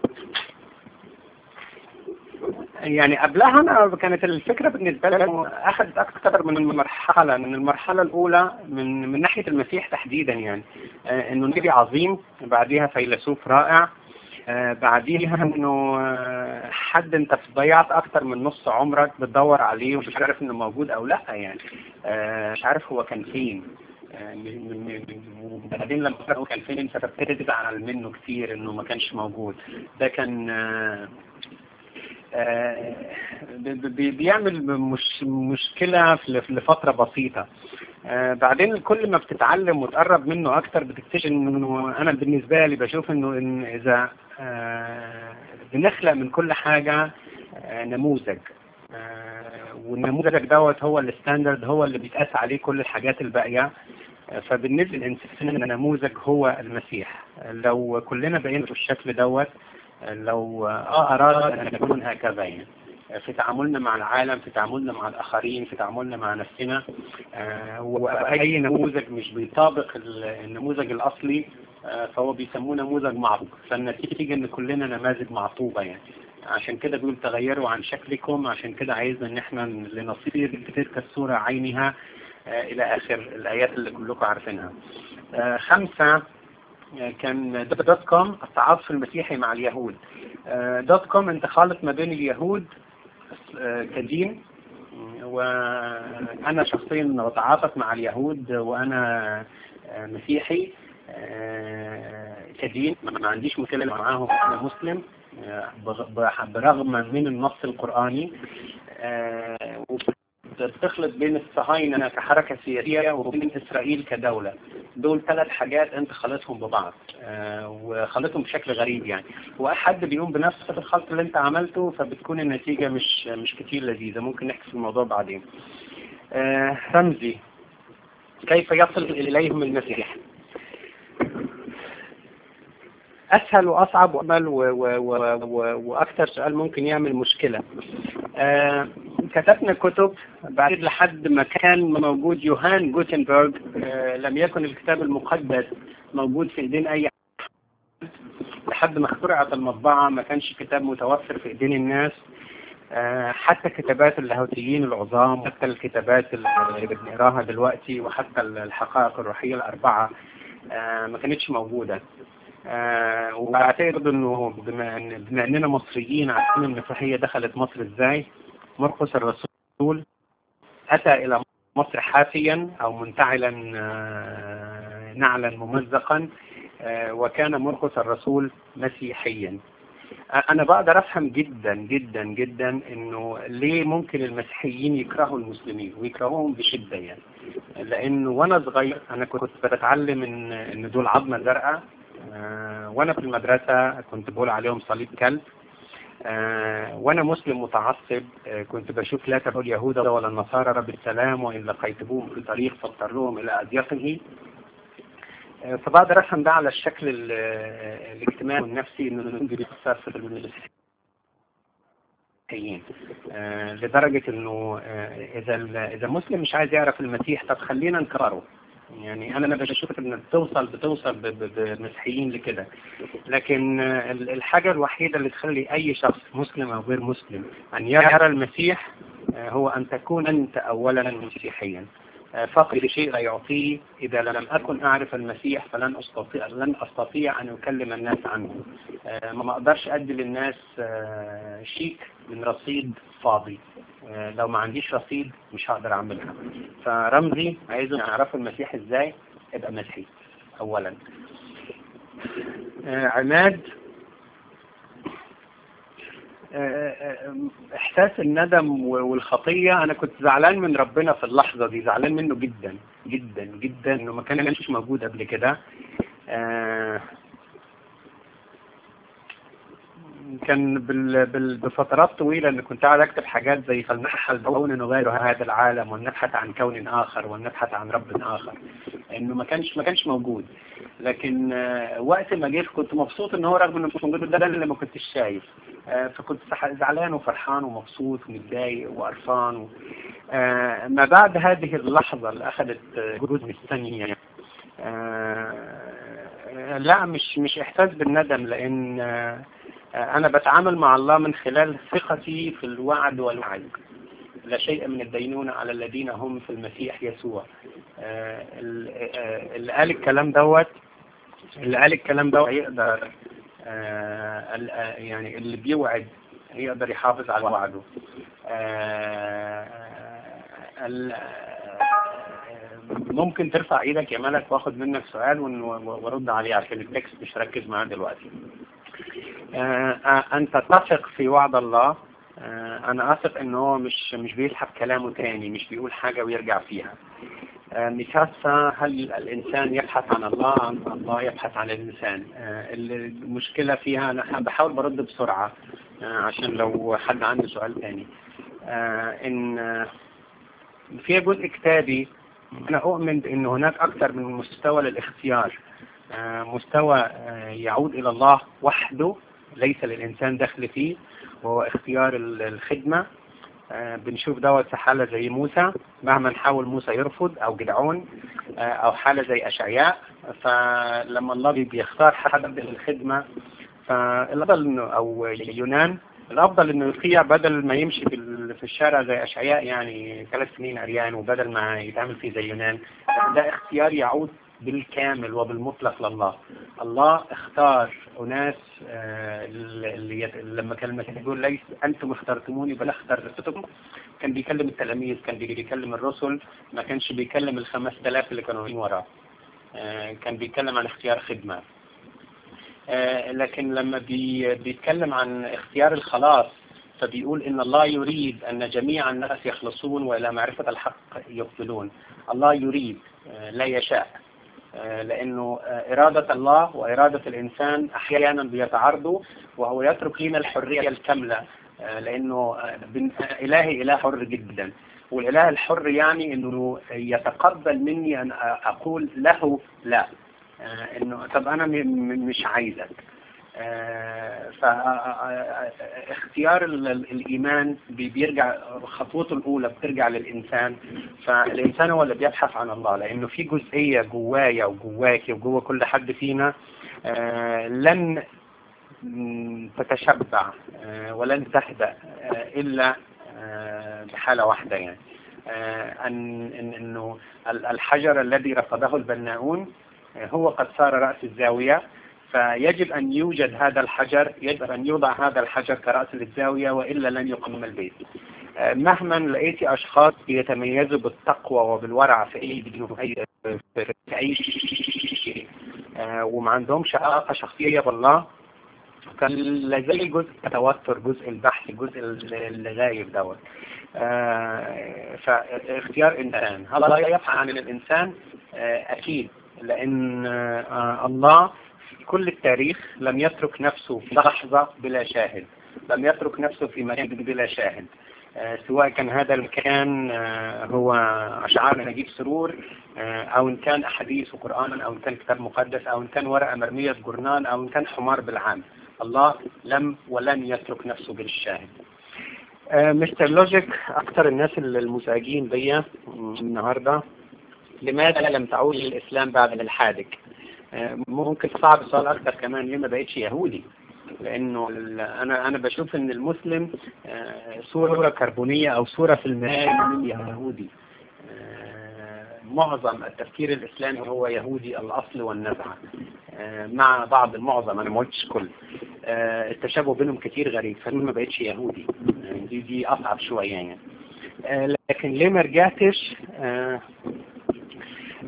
يعني قبلها انا كانت الفكره بالنسبه لي إنه اخذت اكثر من مرحله من المرحله الاولى من من ناحيه المسيح تحديدا يعني آه، انه نبي عظيم بعديها فيلسوف رائع آه، بعديها انه آه، حد انت ضيعت اكتر من نص عمرك بتدور عليه ومش عارف انه موجود او لا يعني آه، مش عارف هو كان فين آه، م- م- م- وبعدين لما هو كان فين فبتبتدي تزعل منه كتير انه ما كانش موجود ده كان آه، آه، بي- بي- بيعمل مش مشكلة في- لفترة بسيطة آه، بعدين كل ما بتتعلم وتقرب منه أكتر بتكتشف إنه أنا بالنسبة لي بشوف إنه إن إذا آه، بنخلق من كل حاجة آه، نموذج آه، والنموذج دوت هو الستاندرد هو اللي بيتقاس عليه كل الحاجات الباقية آه، فبالنسبة للإنسان النموذج هو المسيح آه، لو كلنا بقينا في الشكل دوت آه، لو اه أراد أن نكون هكذا يعني آه، في تعاملنا مع العالم في تعاملنا مع الآخرين في تعاملنا مع نفسنا آه، وأي نموذج مش بيطابق ال- النموذج الأصلي آه، فهو بيسموه نموذج معطوب فالنتيجة إن كلنا نماذج معطوبة يعني عشان كده بيقول تغيروا عن شكلكم عشان كده عايزنا ان احنا لنصير بتلك الصورة عينها آه، الى اخر الايات اللي كلكم عارفينها آه، خمسة آه، كان دوت كوم التعاطف المسيحي مع اليهود آه، دوت كوم انت خالط ما بين اليهود آه، كدين وانا شخصيا بتعاطف مع اليهود وانا آه، مسيحي آه، كدين ما عنديش مشكله معاهم انا مسلم آه، بغ- بح- برغم من النص القرآني آه، وبتخلط بين الصهاينة كحركة سياسية وبين إسرائيل كدولة دول ثلاث حاجات أنت خلطهم ببعض آه، وخلطهم بشكل غريب يعني وأحد بيقوم بنفس الخلط اللي أنت عملته فبتكون النتيجة مش مش كتير لذيذة ممكن نحكي في الموضوع بعدين آه، رمزي كيف يصل إليهم المسيح اسهل واصعب وامل و و و و واكثر سؤال ممكن يعمل مشكله آه كتبنا كتب بعد لحد ما كان موجود يوهان جوتنبرغ آه لم يكن الكتاب المقدس موجود في ايدين اي حد لحد ما اخترعت المطبعه ما كانش كتاب متوفر في ايدين الناس آه حتى كتابات اللاهوتيين العظام حتى الكتابات اللي بنقراها دلوقتي وحتى الحقائق الروحيه الاربعه آه ما كانتش موجوده آه وبعتقد انه بما, إن بما اننا مصريين عارفين المسيحيه دخلت مصر ازاي مرقس الرسول اتى الى مصر حافيا او منتعلا آه نعلا ممزقا آه وكان مرقس الرسول مسيحيا آه انا بقدر افهم جدا جدا جدا انه ليه ممكن المسيحيين يكرهوا المسلمين ويكرهوهم بشده يعني لانه وانا صغير انا كنت بتعلم ان ان دول عظمه زرقاء آه، وانا في المدرسة كنت بقول عليهم صليب كلب آه، وانا مسلم متعصب آه، كنت بشوف لا تقول اليهود ولا النصارى رب السلام وان لقيتموهم في طريق فاضطروهم الى اضيقه آه، فبقدر افهم ده على الشكل ال- آه، الاجتماعي والنفسي انه بيأثر في المسيحيين آه، لدرجة انه آه، اذا ال- اذا مسلم مش عايز يعرف المسيح طب خلينا نكرره يعني انا بشوف ان بتوصل بتوصل ب- ب- بمسيحيين لكده لكن آه، ال- الحاجة الوحيدة اللي تخلي اي شخص مسلم او غير مسلم ان يرى المسيح آه، هو ان تكون انت اولا مسيحيا آه، فقد شيء لا يعطيه اذا لم اكن اعرف المسيح فلن استطيع لن استطيع ان اكلم الناس عنه آه، ما اقدرش ادي للناس آه، شيك من رصيد فاضي آه، لو ما عنديش رصيد مش هقدر اعملها فرمزي عايزهم يعرفوا المسيح ازاي ابقى مسيحي اولا آه، عماد آه، آه، احساس الندم و- والخطيه انا كنت زعلان من ربنا في اللحظه دي زعلان منه جدا جدا جدا انه ما كانش موجود قبل كده آه، كان بال... بال... بفترات طويلة أن كنت قاعد أكتب حاجات زي فلنبحث كون نغير هذا العالم ونبحث عن كون آخر ونبحث عن رب آخر إنه ما كانش ما كانش موجود لكن آه، وقت ما جه كنت مبسوط إن هو رغم إنه مش موجود ده اللي ما كنتش شايف آه، فكنت سح- زعلان وفرحان ومبسوط ومتضايق وقرفان و... آه، ما بعد هذه اللحظة اللي أخذت آه، جزء من الثانية آه، لا مش مش إحساس بالندم لأن آه، أنا بتعامل مع الله من خلال ثقتي في الوعد والوعد لا شيء من الدينونة على الذين هم في المسيح يسوع آه، ال- آه، اللي قال الكلام دوت اللي قال الكلام دوت يقدر آه، ال- آه، يعني اللي بيوعد يقدر يحافظ على وعده آه، ال- آه، ممكن ترفع ايدك يا ملك واخد منك سؤال ون- وارد عليه عشان التكست مش ركز معاه دلوقتي آه، آه، أنت تثق في وعد الله آه، أنا أثق إن هو مش مش بيسحب كلامه تاني مش بيقول حاجة ويرجع فيها آه، ميكاسا هل الإنسان يبحث عن الله أم الله يبحث عن الإنسان آه، المشكلة فيها أنا بحاول برد بسرعة آه، عشان لو حد عنده سؤال تاني آه، إن آه، فيها جزء كتابي أنا أؤمن بأن هناك أكثر من مستوى للاختيار آه، مستوى آه، يعود إلى الله وحده ليس للإنسان دخل فيه وهو اختيار ال- الخدمة آه، بنشوف دوت في حالة زي موسى مهما حاول موسى يرفض أو جدعون آه، أو حالة زي أشعياء فلما الله بي- بيختار حد للخدمة فالأفضل إنه أو يونان الأفضل إنه يطيع بدل ما يمشي في ال- في الشارع زي أشعياء يعني ثلاث سنين عريان وبدل ما يتعمل فيه زي يونان ده اختيار يعود بالكامل وبالمطلق لله الله اختار أناس آه، اللي يت- لما كان المسيح يقول ليس أنتم اخترتموني بل اخترتكم كان بيكلم التلاميذ كان بيكلم الرسل ما كانش بيكلم الخمس تلاف اللي كانوا من وراه آه، كان بيتكلم عن اختيار خدمة آه، لكن لما بي بيتكلم عن اختيار الخلاص فبيقول إن الله يريد أن جميع الناس يخلصون وإلى معرفة الحق يقبلون الله يريد آه، لا يشاء آه، لأنه آه، إرادة الله وإرادة الإنسان أحيانا بيتعارضوا وهو يترك لنا الحرية الكاملة آه، لأنه آه، بن- آه، إلهي إله حر جدا والإله الحر يعني أنه يتقبل مني أن أقول له لا آه، انه طب انا م- م- مش عايزك فاختيار الايمان بي- بيرجع خطوته الاولى بترجع للانسان فالانسان هو اللي بيبحث عن الله لانه في جزئيه جوايا وجواكي وجوا كل حد فينا آه، لن م- تتشبع آه، ولن تهدأ آه، الا آه، بحاله واحده يعني آه، ان إن- انه ال- الحجر الذي رفضه البناؤون هو قد صار رأس الزاوية فيجب أن يوجد هذا الحجر يجب أن يوضع هذا الحجر كرأس للزاوية وإلا لن يقوم البيت آه، مهما لقيتي أشخاص يتميزوا بالتقوى وبالورع في أي في أي في أي شيء آه، وما عندهمش علاقة شخصية بالله كان لازال جزء التوتر جزء البحث جزء اللي غايب دوت آه، فاختيار إنسان هل لا يبحث عن الإنسان آه، أكيد لأن آه، الله في كل التاريخ لم يترك نفسه في لحظة بلا شاهد لم يترك نفسه في مكان بلا شاهد آه، سواء كان هذا المكان آه، هو أشعار نجيب سرور آه، أو إن كان أحاديث وقرآن أو إن كان كتاب مقدس أو إن كان ورقة مرمية في جرنان أو إن كان حمار بالعام الله لم ولن يترك نفسه بالشاهد آه، مستر لوجيك أكثر الناس المزعجين بيا النهاردة لماذا لم تعود للإسلام بعد الحادك آه، ممكن صعب السؤال أكثر كمان ليه ما بقتش يهودي لأنه ال- أنا أنا بشوف إن المسلم آه، صورة كربونية أو صورة في المراية من يهودي آه، معظم التفكير الإسلامي هو يهودي الأصل والنزعة آه، مع بعض المعظم أنا ما قلتش كل آه، التشابه بينهم كتير غريب فدول ما بقتش يهودي آه، دي دي أصعب شوية يعني آه، لكن ليه ما رجعتش آه،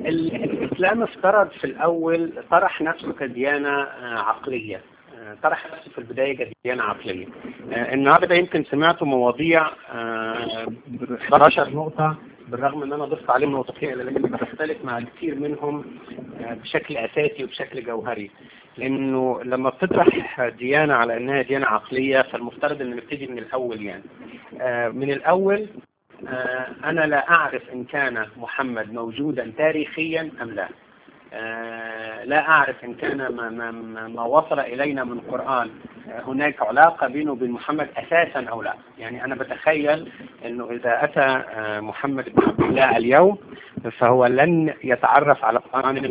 ال- الإسلام افترض في الأول طرح نفسه كديانة آه، عقلية آه، طرح نفسه في البداية كديانة عقلية آه، النهاردة يمكن سمعتوا مواضيع آه، ب 11 نقطة بالرغم ان انا ضفت عليهم نقطتين لكن بختلف مع كثير منهم آه، بشكل اساسي وبشكل جوهري لانه لما بتطرح ديانة على انها ديانة عقلية فالمفترض ان نبتدي من الاول يعني آه، من الاول آه، أنا لا أعرف إن كان محمد موجودا تاريخيا أم لا آه، لا أعرف إن كان ما, ما, ما ما وصل إلينا من قرآن آه، هناك علاقة بينه وبين محمد أساسا أو لا يعني أنا بتخيل أنه إذا أتى آه، محمد بن عبد الله اليوم فهو لن يتعرف على القرآن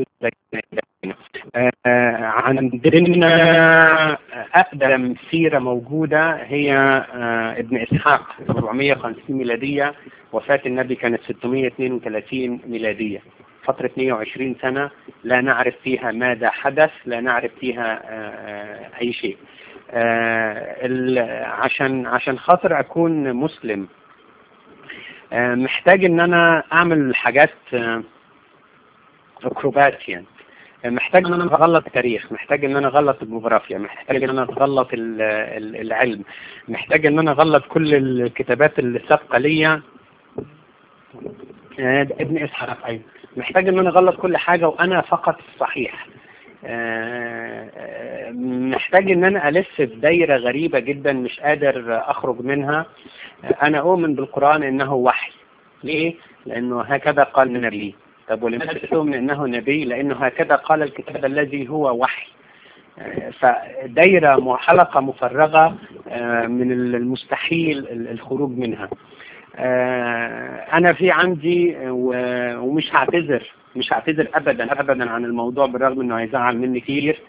آه، عندنا أقدم سيرة موجودة هي آه، ابن إسحاق 450 ميلادية وفاة النبي كانت 632 ميلادية فترة 120 سنة لا نعرف فيها ماذا حدث لا نعرف فيها آه، أي شيء آه، ال- عشان عشان خاطر أكون مسلم آه، محتاج إن أنا أعمل حاجات آه، أكروبات يعني محتاج ان انا اغلط التاريخ محتاج ان انا اغلط الجغرافيا محتاج ان انا اغلط ال- ال- العلم محتاج ان انا اغلط كل الكتابات اللي سابقه ليا آه، ابن اسحاق ايوه محتاج ان انا اغلط كل حاجه وانا فقط الصحيح آه، آه، محتاج ان انا الف في دايره غريبه جدا مش قادر اخرج منها آه، انا اؤمن بالقران انه وحي ليه لانه هكذا قال النبي طب ولماذا تؤمن انه نبي لانه هكذا قال الكتاب الذي هو وحي آه، فدايرة م- حلقة مفرغة آه، من المستحيل الخروج منها آه، أنا في عندي آه، و- ومش هعتذر مش هعتذر أبدا أبدا عن الموضوع بالرغم إنه هيزعل مني كتير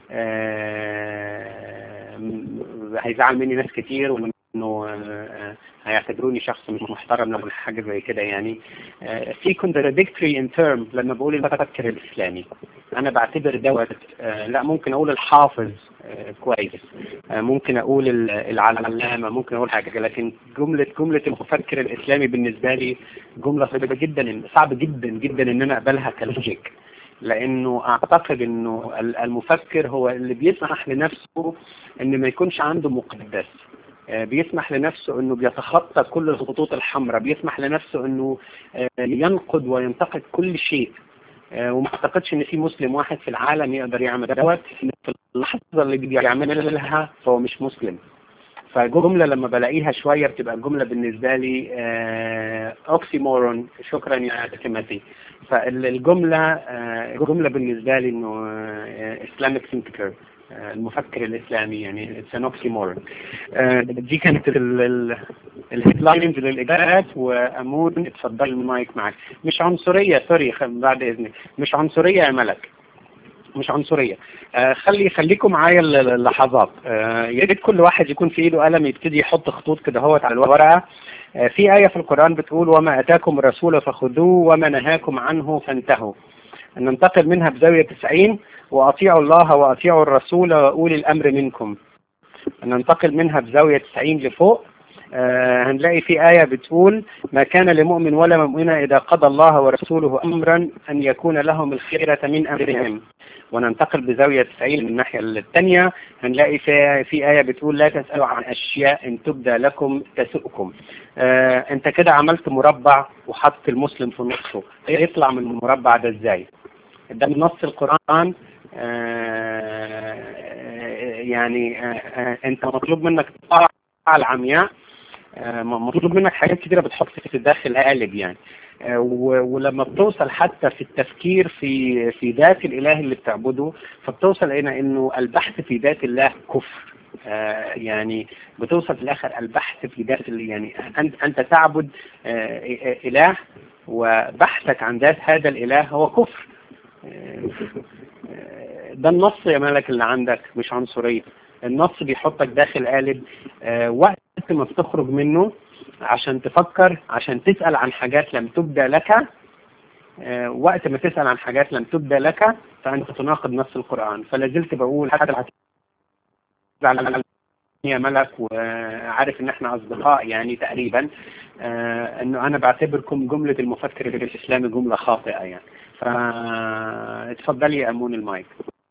آه، م- هيزعل مني ناس كتير وإنه آه، هيعتبروني شخص مش محترم لو حاجة زي كده يعني آه، في contradictory in term لما بقول المفكر الإسلامي أنا بعتبر دوت آه، لا ممكن أقول الحافظ آه، كويس آه، ممكن أقول ال- العلامة ممكن أقول حاجة لكن جملة جملة المفكر الإسلامي بالنسبة لي جملة صعبة جدا صعب جدا جدا إن أنا أقبلها كلوجيك لانه اعتقد انه ال- المفكر هو اللي بيسمح لنفسه ان ما يكونش عنده مقدس آه، بيسمح لنفسه انه بيتخطى كل الخطوط الحمراء بيسمح لنفسه انه آه، ينقد وينتقد كل شيء آه، وما اعتقدش ان في مسلم واحد في العالم يقدر يعمل دوت في اللحظه اللي بيعملها فهو مش مسلم فجملة لما بلاقيها شوية بتبقى الجملة بالنسبة لي اوكسيمورون شكرا يا تيماتي فالجملة آه، الجملة بالنسبة لي انه اسلامك ثينكر المفكر الاسلامي يعني اتس ان اوكسيمورون دي كانت الهيدلاينز للاجابات وامون اتفضل المايك معك مش عنصرية سوري خ- بعد اذنك مش عنصرية يا ملك مش عنصرية آه خلي خليكم معايا ال- اللحظات آه يا ريت كل واحد يكون في ايده قلم يبتدي يحط خطوط كده هوت على الورقة آه في آية في القرآن بتقول وما أتاكم الرسول فخذوه وما نهاكم عنه فانتهوا ننتقل منها بزاوية 90 وأطيعوا الله وأطيعوا الرسول وأولي الأمر منكم ننتقل منها بزاوية 90 لفوق آه هنلاقي في آية بتقول ما كان لمؤمن ولا مؤمنة إذا قضى الله ورسوله أمرا أن يكون لهم الخيرة من أمرهم وننتقل بزاوية 90 من الناحية الثانية هنلاقي في, في آية بتقول لا تسألوا عن أشياء إن تبدى لكم تسؤكم آه أنت كده عملت مربع وحط المسلم في نصه يطلع من المربع ده إزاي ده من نص القرآن آه يعني آه آه أنت مطلوب منك تطلع العمياء آه مطلوب منك حاجات كتيرة بتحط في الداخل قالب يعني آه و- ولما بتوصل حتى في التفكير في في ذات الاله اللي بتعبده فبتوصل الى انه البحث في ذات الله كفر آه يعني بتوصل في الاخر البحث في ذات ال- يعني انت انت تعبد آه اله وبحثك عن ذات هذا الاله هو كفر آه، آه، ده النص يا ملك اللي عندك مش عنصرية النص بيحطك داخل قالب آه، وقت ما بتخرج منه عشان تفكر عشان تسأل عن حاجات لم تبدى لك آه، وقت ما تسأل عن حاجات لم تبدى لك فأنت تناقض نص القرآن فلا زلت بقول حتى على يا ملك وعارف ان احنا اصدقاء يعني تقريبا آه انه انا بعتبركم جملة المفكر الاسلامي جملة خاطئة يعني فاتفضلي يا امون المايك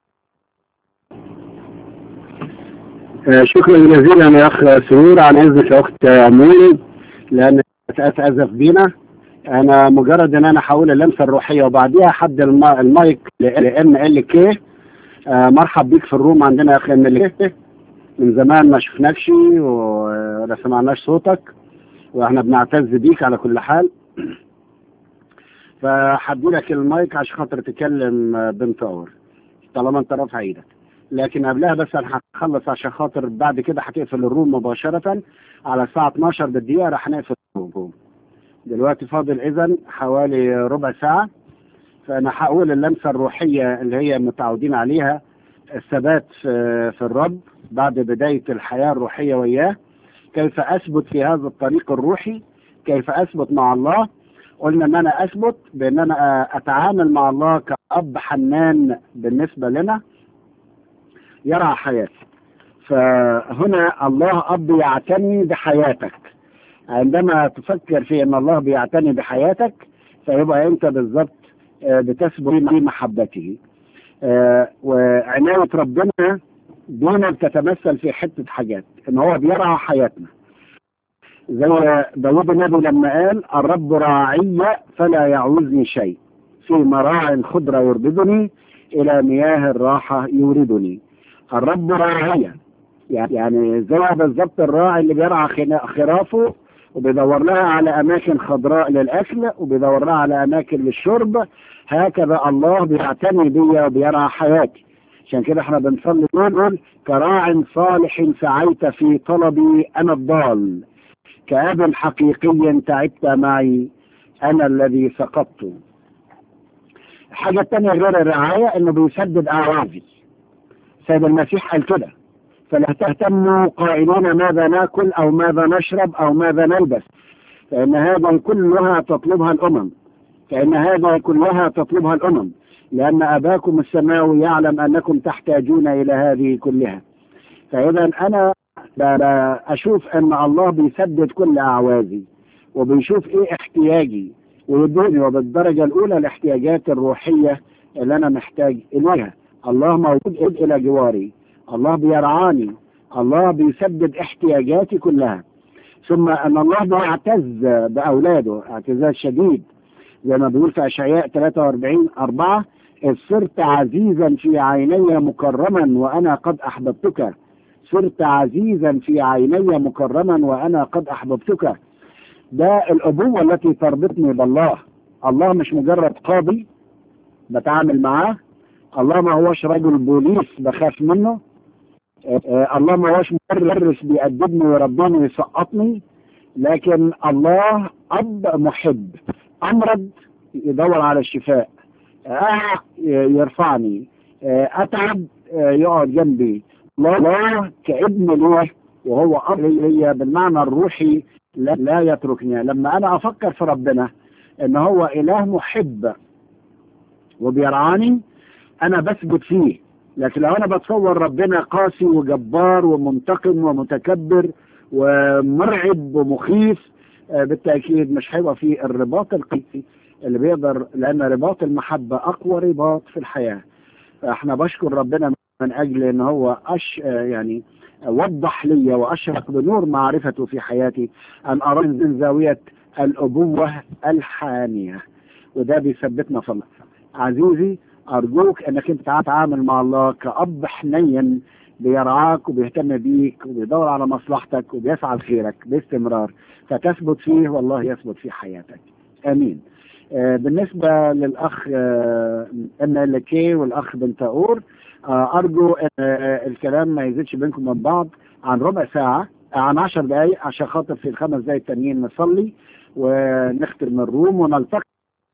آه، شكرا جزيلا يا اخ سرور على اذنك يا اخت اموني لان اتاسف بينا انا مجرد ان انا احول اللمسه الروحيه وبعديها حد الم- المايك لام ال كي مرحب بيك في الروم عندنا يا اخي ام ال كي من زمان ما شفناكش ولا سمعناش صوتك واحنا بنعتز بيك على كل حال فحدي لك المايك عشان خاطر تكلم آه، بنت اور طالما انت رافع ايدك لكن قبلها بس انا هخلص عشان خاطر بعد كده هتقفل الروم مباشرة على الساعة 12 بالدقيقة راح نقفل الروم دلوقتي فاضل اذا حوالي ربع ساعة فانا هقول اللمسة الروحية اللي هي متعودين عليها الثبات في, في الرب بعد بداية الحياة الروحية وياه كيف اثبت في هذا الطريق الروحي كيف اثبت مع الله قلنا ان انا اثبت بان انا اتعامل مع الله كأب حنان بالنسبة لنا يرعى حياتي فهنا الله أب يعتني بحياتك عندما تفكر في أن الله بيعتني بحياتك فيبقى أنت بالضبط آه، بتثبت في محبته آه، وعناية ربنا دون بتتمثل في حتة حاجات إن هو بيرعى حياتنا زي داود النبي لما قال الرب راعي فلا يعوزني شيء في مراع خضرة يربدني إلى مياه الراحة يوردني الرب راعية يعني زي بالظبط الراعي اللي بيرعى خنا- خرافه وبيدور لها على أماكن خضراء للأكل وبيدور لها على أماكن للشرب هكذا الله بيعتني بيا وبيرعى حياتي عشان كده احنا بنصلي نقول كراع صالح سعيت في طلبي أنا الضال كأب حقيقي تعبت معي أنا الذي سقطت الحاجة التانية غير الرعاية إنه بيسدد أعراضي سيد المسيح قال كده فلا تهتموا قائلين ماذا ناكل أو ماذا نشرب أو ماذا نلبس فإن هذا كلها تطلبها الأمم فإن هذا كلها تطلبها الأمم لأن أباكم السماوي يعلم أنكم تحتاجون إلى هذه كلها فإذا أنا ب- ب- أشوف أن الله بيسدد كل أعوازي وبيشوف إيه احتياجي ويدوني وبالدرجة الأولى الاحتياجات الروحية اللي أنا محتاج إليها الله موجود إلى جواري الله بيرعاني الله بيسدد احتياجاتي كلها ثم أن الله بيعتز بأولاده اعتزاز شديد زي ما بيقول في أشعياء 43 4 إذ صرت عزيزا في عيني مكرما وأنا قد أحببتك صرت عزيزا في عيني مكرما وأنا قد أحببتك ده الأبوة التي تربطني بالله الله مش مجرد قاضي بتعامل معاه الله ما هوش رجل بوليس بخاف منه آه، آه، الله ما هوش مدرس بيأدبني ويربيني ويسقطني لكن الله أب محب أمرض يدور على الشفاء آه يرفعني آه أتعب آه يقعد جنبي الله كابن له وهو أب لي بالمعنى الروحي لا, لا يتركني لما أنا أفكر في ربنا إن هو إله محب وبيرعاني أنا بثبت فيه لكن لو أنا بتصور ربنا قاسي وجبار ومنتقم ومتكبر ومرعب ومخيف آه، بالتأكيد مش هيبقى فيه الرباط القلبي اللي بيقدر لأن رباط المحبة أقوى رباط في الحياة احنا بشكر ربنا من أجل إن هو أش آه، يعني وضح لي وأشرق بنور معرفته في حياتي أن أرى من زاوية الأبوة الحانية وده بيثبتنا في الله عزيزي أرجوك أنك أنت تتعامل مع الله كأب حنين بيرعاك وبيهتم بيك وبيدور على مصلحتك وبيسعى لخيرك باستمرار فتثبت فيه والله يثبت في حياتك امين آه بالنسبه للاخ ام ال كي والاخ بنتاور آه ارجو ان آه الكلام ما يزيدش بينكم من بعض عن ربع ساعه آه عن عشر دقائق عشان خاطر في الخمس دقائق التانيين نصلي ونختم الروم ونلتقي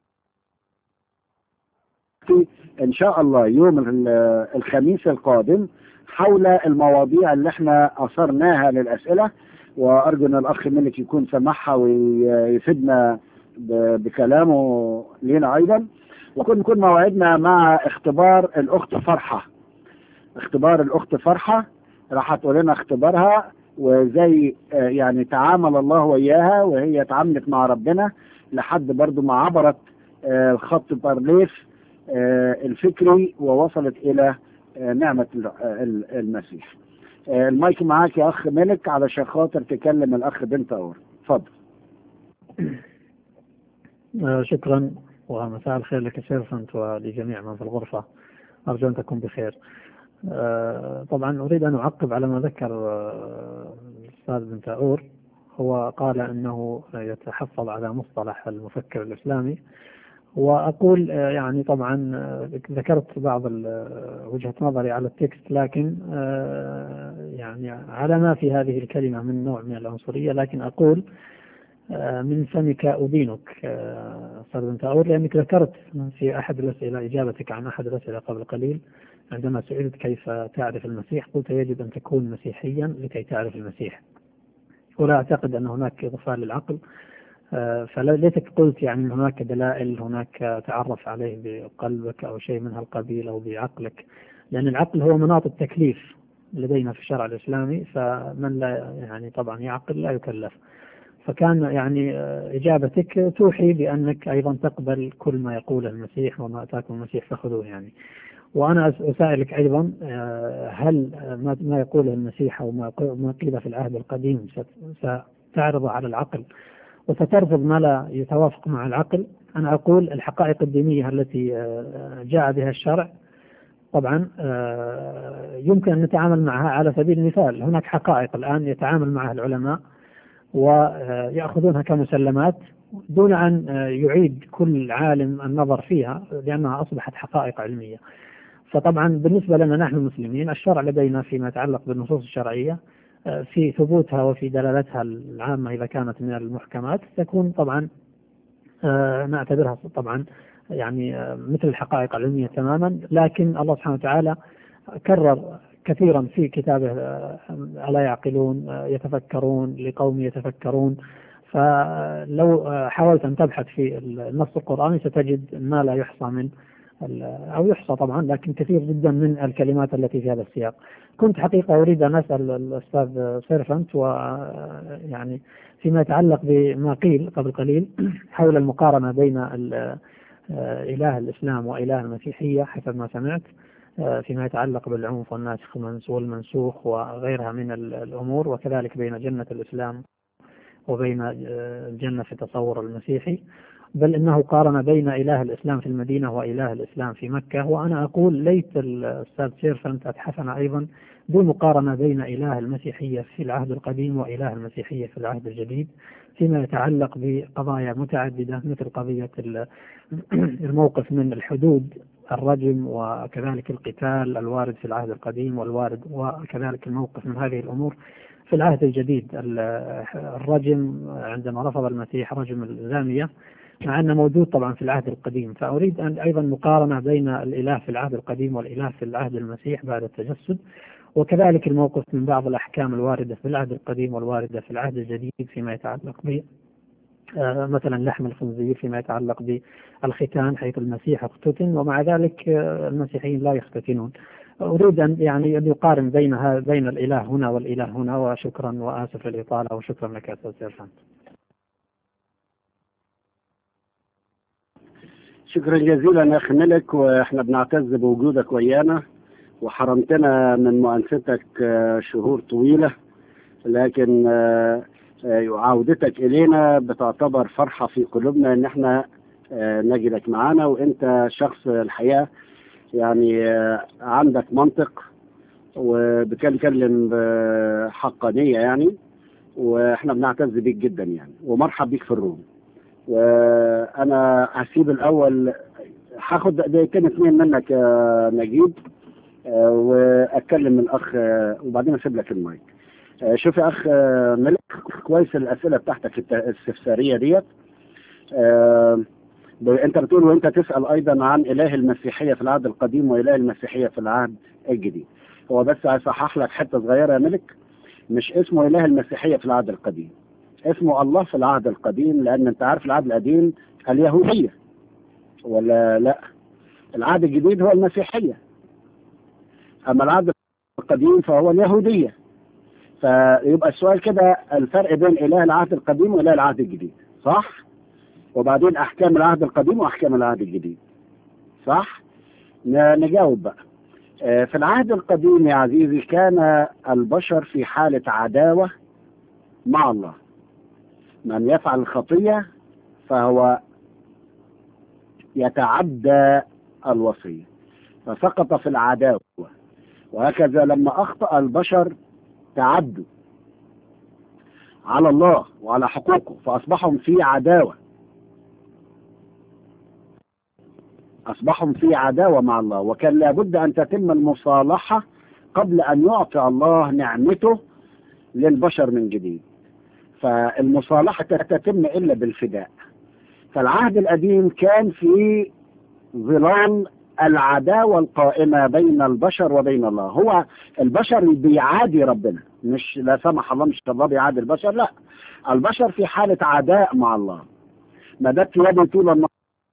ان شاء الله يوم ال- الخميس القادم حول المواضيع اللي احنا اثرناها للاسئله وارجو ان الاخ ملك يكون سمعها ويفيدنا ب- بكلامه لينا ايضا وكن يكون موعدنا مع اختبار الاخت فرحه اختبار الاخت فرحه راح تقول لنا اختبارها وزي آه، يعني تعامل الله وياها وهي تعاملت مع ربنا لحد برضو ما عبرت آه، الخط بارليف آه، الفكري ووصلت إلى آه، نعمة ال- ال- المسيح آه، المايك معاك يا أخ ملك علشان خاطر تكلم الأخ بنت أور اتفضل آه، شكرا ومساء الخير لك سيرفنت ولجميع من في الغرفة أرجو أن تكون بخير آه، طبعا أريد أن أعقب على ما ذكر آه، الأستاذ بن تاور هو قال أنه يتحفظ على مصطلح المفكر الإسلامي وأقول آه، يعني طبعا آه، ذكرت بعض ال- آه، وجهة نظري على التكست لكن آه، يعني على ما في هذه الكلمة من نوع من العنصرية لكن أقول آه، من فمك أدينك آه، أستاذ بن تاور لأنك ذكرت في أحد الأسئلة إجابتك عن أحد الأسئلة قبل قليل عندما سئلت كيف تعرف المسيح قلت يجب أن تكون مسيحيا لكي تعرف المسيح ولا أعتقد أن هناك إضافة للعقل آه، فليتك قلت يعني أن هناك دلائل هناك تعرف عليه بقلبك أو شيء من هالقبيل أو بعقلك لأن العقل هو مناط التكليف لدينا في الشرع الإسلامي فمن لا يعني طبعا يعقل لا يكلف فكان يعني آه، إجابتك توحي بأنك أيضا تقبل كل ما يقوله المسيح وما أتاكم المسيح فخذوه يعني وأنا أس- أسائلك أيضا آه، هل آه، ما ما يقوله المسيح أو ما قو- ما قيل في العهد القديم ست- ستعرضه على العقل وسترفض ما لا يتوافق مع العقل أنا أقول الحقائق الدينية التي آه، جاء بها الشرع طبعا آه، يمكن أن نتعامل معها على سبيل المثال هناك حقائق الآن يتعامل معها العلماء ويأخذونها كمسلمات دون أن يعيد كل عالم النظر فيها لأنها أصبحت حقائق علمية فطبعا بالنسبة لنا نحن المسلمين الشرع لدينا فيما يتعلق بالنصوص الشرعية آه، في ثبوتها وفي دلالتها العامة إذا كانت من المحكمات تكون طبعا آه، نعتبرها طبعا يعني آه، مثل الحقائق العلمية تماما لكن الله سبحانه وتعالى كرر كثيرا في كتابه آه، ألا يعقلون آه، يتفكرون لقوم يتفكرون فلو آه، حاولت أن تبحث في النص القرآني ستجد ما لا يحصى من ال- أو يحصى طبعا لكن كثير جدا من الكلمات التي في هذا السياق كنت حقيقة أريد أن أسأل الأستاذ سيرفنت ويعني فيما يتعلق بما قيل قبل قليل حول المقارنة بين ال- آه، إله الإسلام وإله المسيحية حسب ما سمعت آه، فيما يتعلق بالعنف والناسخ والمنس- والمنسوخ وغيرها من ال- الأمور وكذلك بين جنة الإسلام وبين آه، الجنة في التصور المسيحي بل إنه قارن بين إله الإسلام في المدينة وإله الإسلام في مكة وأنا أقول ليت الأستاذ سيرفنت أتحفنا أيضا بمقارنة بين إله المسيحية في العهد القديم وإله المسيحية في العهد الجديد فيما يتعلق بقضايا متعددة مثل قضية ال- الموقف من الحدود الرجم وكذلك القتال الوارد في العهد القديم والوارد وكذلك الموقف من هذه الأمور في العهد الجديد ال- الرجم عندما رفض المسيح رجم الزانية مع أنه موجود طبعا في العهد القديم فأريد أن أيضا مقارنة بين الإله في العهد القديم والإله في العهد المسيح بعد التجسد وكذلك الموقف من بعض الأحكام الواردة في العهد القديم والواردة في العهد الجديد فيما يتعلق ب آه، مثلا لحم الخنزير فيما يتعلق بالختان حيث المسيح اختتن ومع ذلك آه، المسيحيين لا يختتنون أريد أن يعني أن يقارن بينها بين الإله هنا والإله هنا وشكرا وآسف للإطالة وشكرا لك يا أستاذ سيرفان شكرا جزيلا يا أخي ملك وإحنا بنعتز بوجودك ويانا وحرمتنا من مؤانستك آه، شهور طويلة لكن آه، آه، عودتك إلينا بتعتبر فرحة في قلوبنا إن إحنا آه، نجدك معانا وأنت شخص الحقيقة يعني آه، عندك منطق وبتتكلم بحقانية يعني وإحنا بنعتز بيك جدا يعني ومرحب بيك في الروم وانا هسيب الاول هاخد دقيقتين اتنين منك يا نجيب آه، واتكلم الاخ آه، وبعدين اسيب لك المايك آه، شوف يا اخ آه، ملك كويس الاسئله بتاعتك الت- الاستفساريه ديت آه، ب- انت بتقول وانت تسال ايضا عن اله المسيحيه في العهد القديم واله المسيحيه في العهد الجديد هو بس هصحح لك حته صغيره يا ملك مش اسمه اله المسيحيه في العهد القديم اسمه الله في العهد القديم لان انت عارف العهد القديم اليهوديه ولا لا العهد الجديد هو المسيحيه اما العهد القديم فهو اليهوديه فيبقى السؤال كده الفرق بين اله العهد القديم واله العهد الجديد صح وبعدين احكام العهد القديم واحكام العهد الجديد صح ن- نجاوب بقى آه، في العهد القديم يا عزيزي كان البشر في حالة عداوة مع الله من يفعل الخطية فهو يتعدى الوصية فسقط في العداوة وهكذا لما أخطأ البشر تعدوا على الله وعلى حقوقه فأصبحوا في عداوة أصبحوا في عداوة مع الله وكان لابد أن تتم المصالحة قبل أن يعطي الله نعمته للبشر من جديد فالمصالحة لا تتم إلا بالفداء فالعهد القديم كان في ظلال العداوة القائمة بين البشر وبين الله هو البشر بيعادي ربنا مش لا سمح الله مش الله بيعادي البشر لا البشر في حالة عداء مع الله مددت يدي طول النهار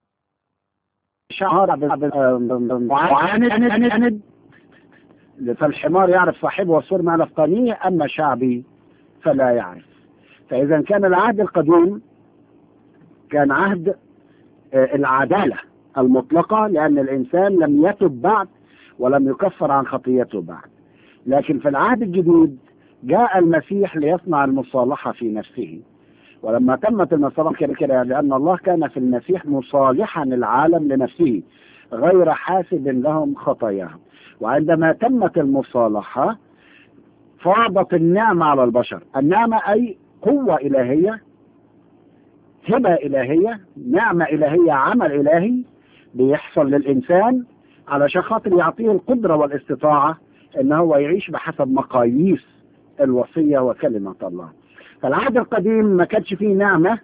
شعر وعاند عاند عاند فالحمار يعرف صاحبه والسور ما لفقانيه أما شعبي فلا يعرف فإذا كان العهد القديم كان عهد آه، العدالة المطلقة لأن الإنسان لم يتب بعد ولم يكفر عن خطيته بعد لكن في العهد الجديد جاء المسيح ليصنع المصالحة في نفسه ولما تمت المصالحة كده كده لأن الله كان في المسيح مصالحا العالم لنفسه غير حاسب لهم خطاياهم وعندما تمت المصالحة فاضت النعمة على البشر النعمة أي قوة إلهية هبة إلهية نعمة إلهية عمل إلهي بيحصل للإنسان علشان خاطر يعطيه القدرة والاستطاعة إن هو يعيش بحسب مقاييس الوصية وكلمة الله فالعهد القديم ما كانش فيه نعمة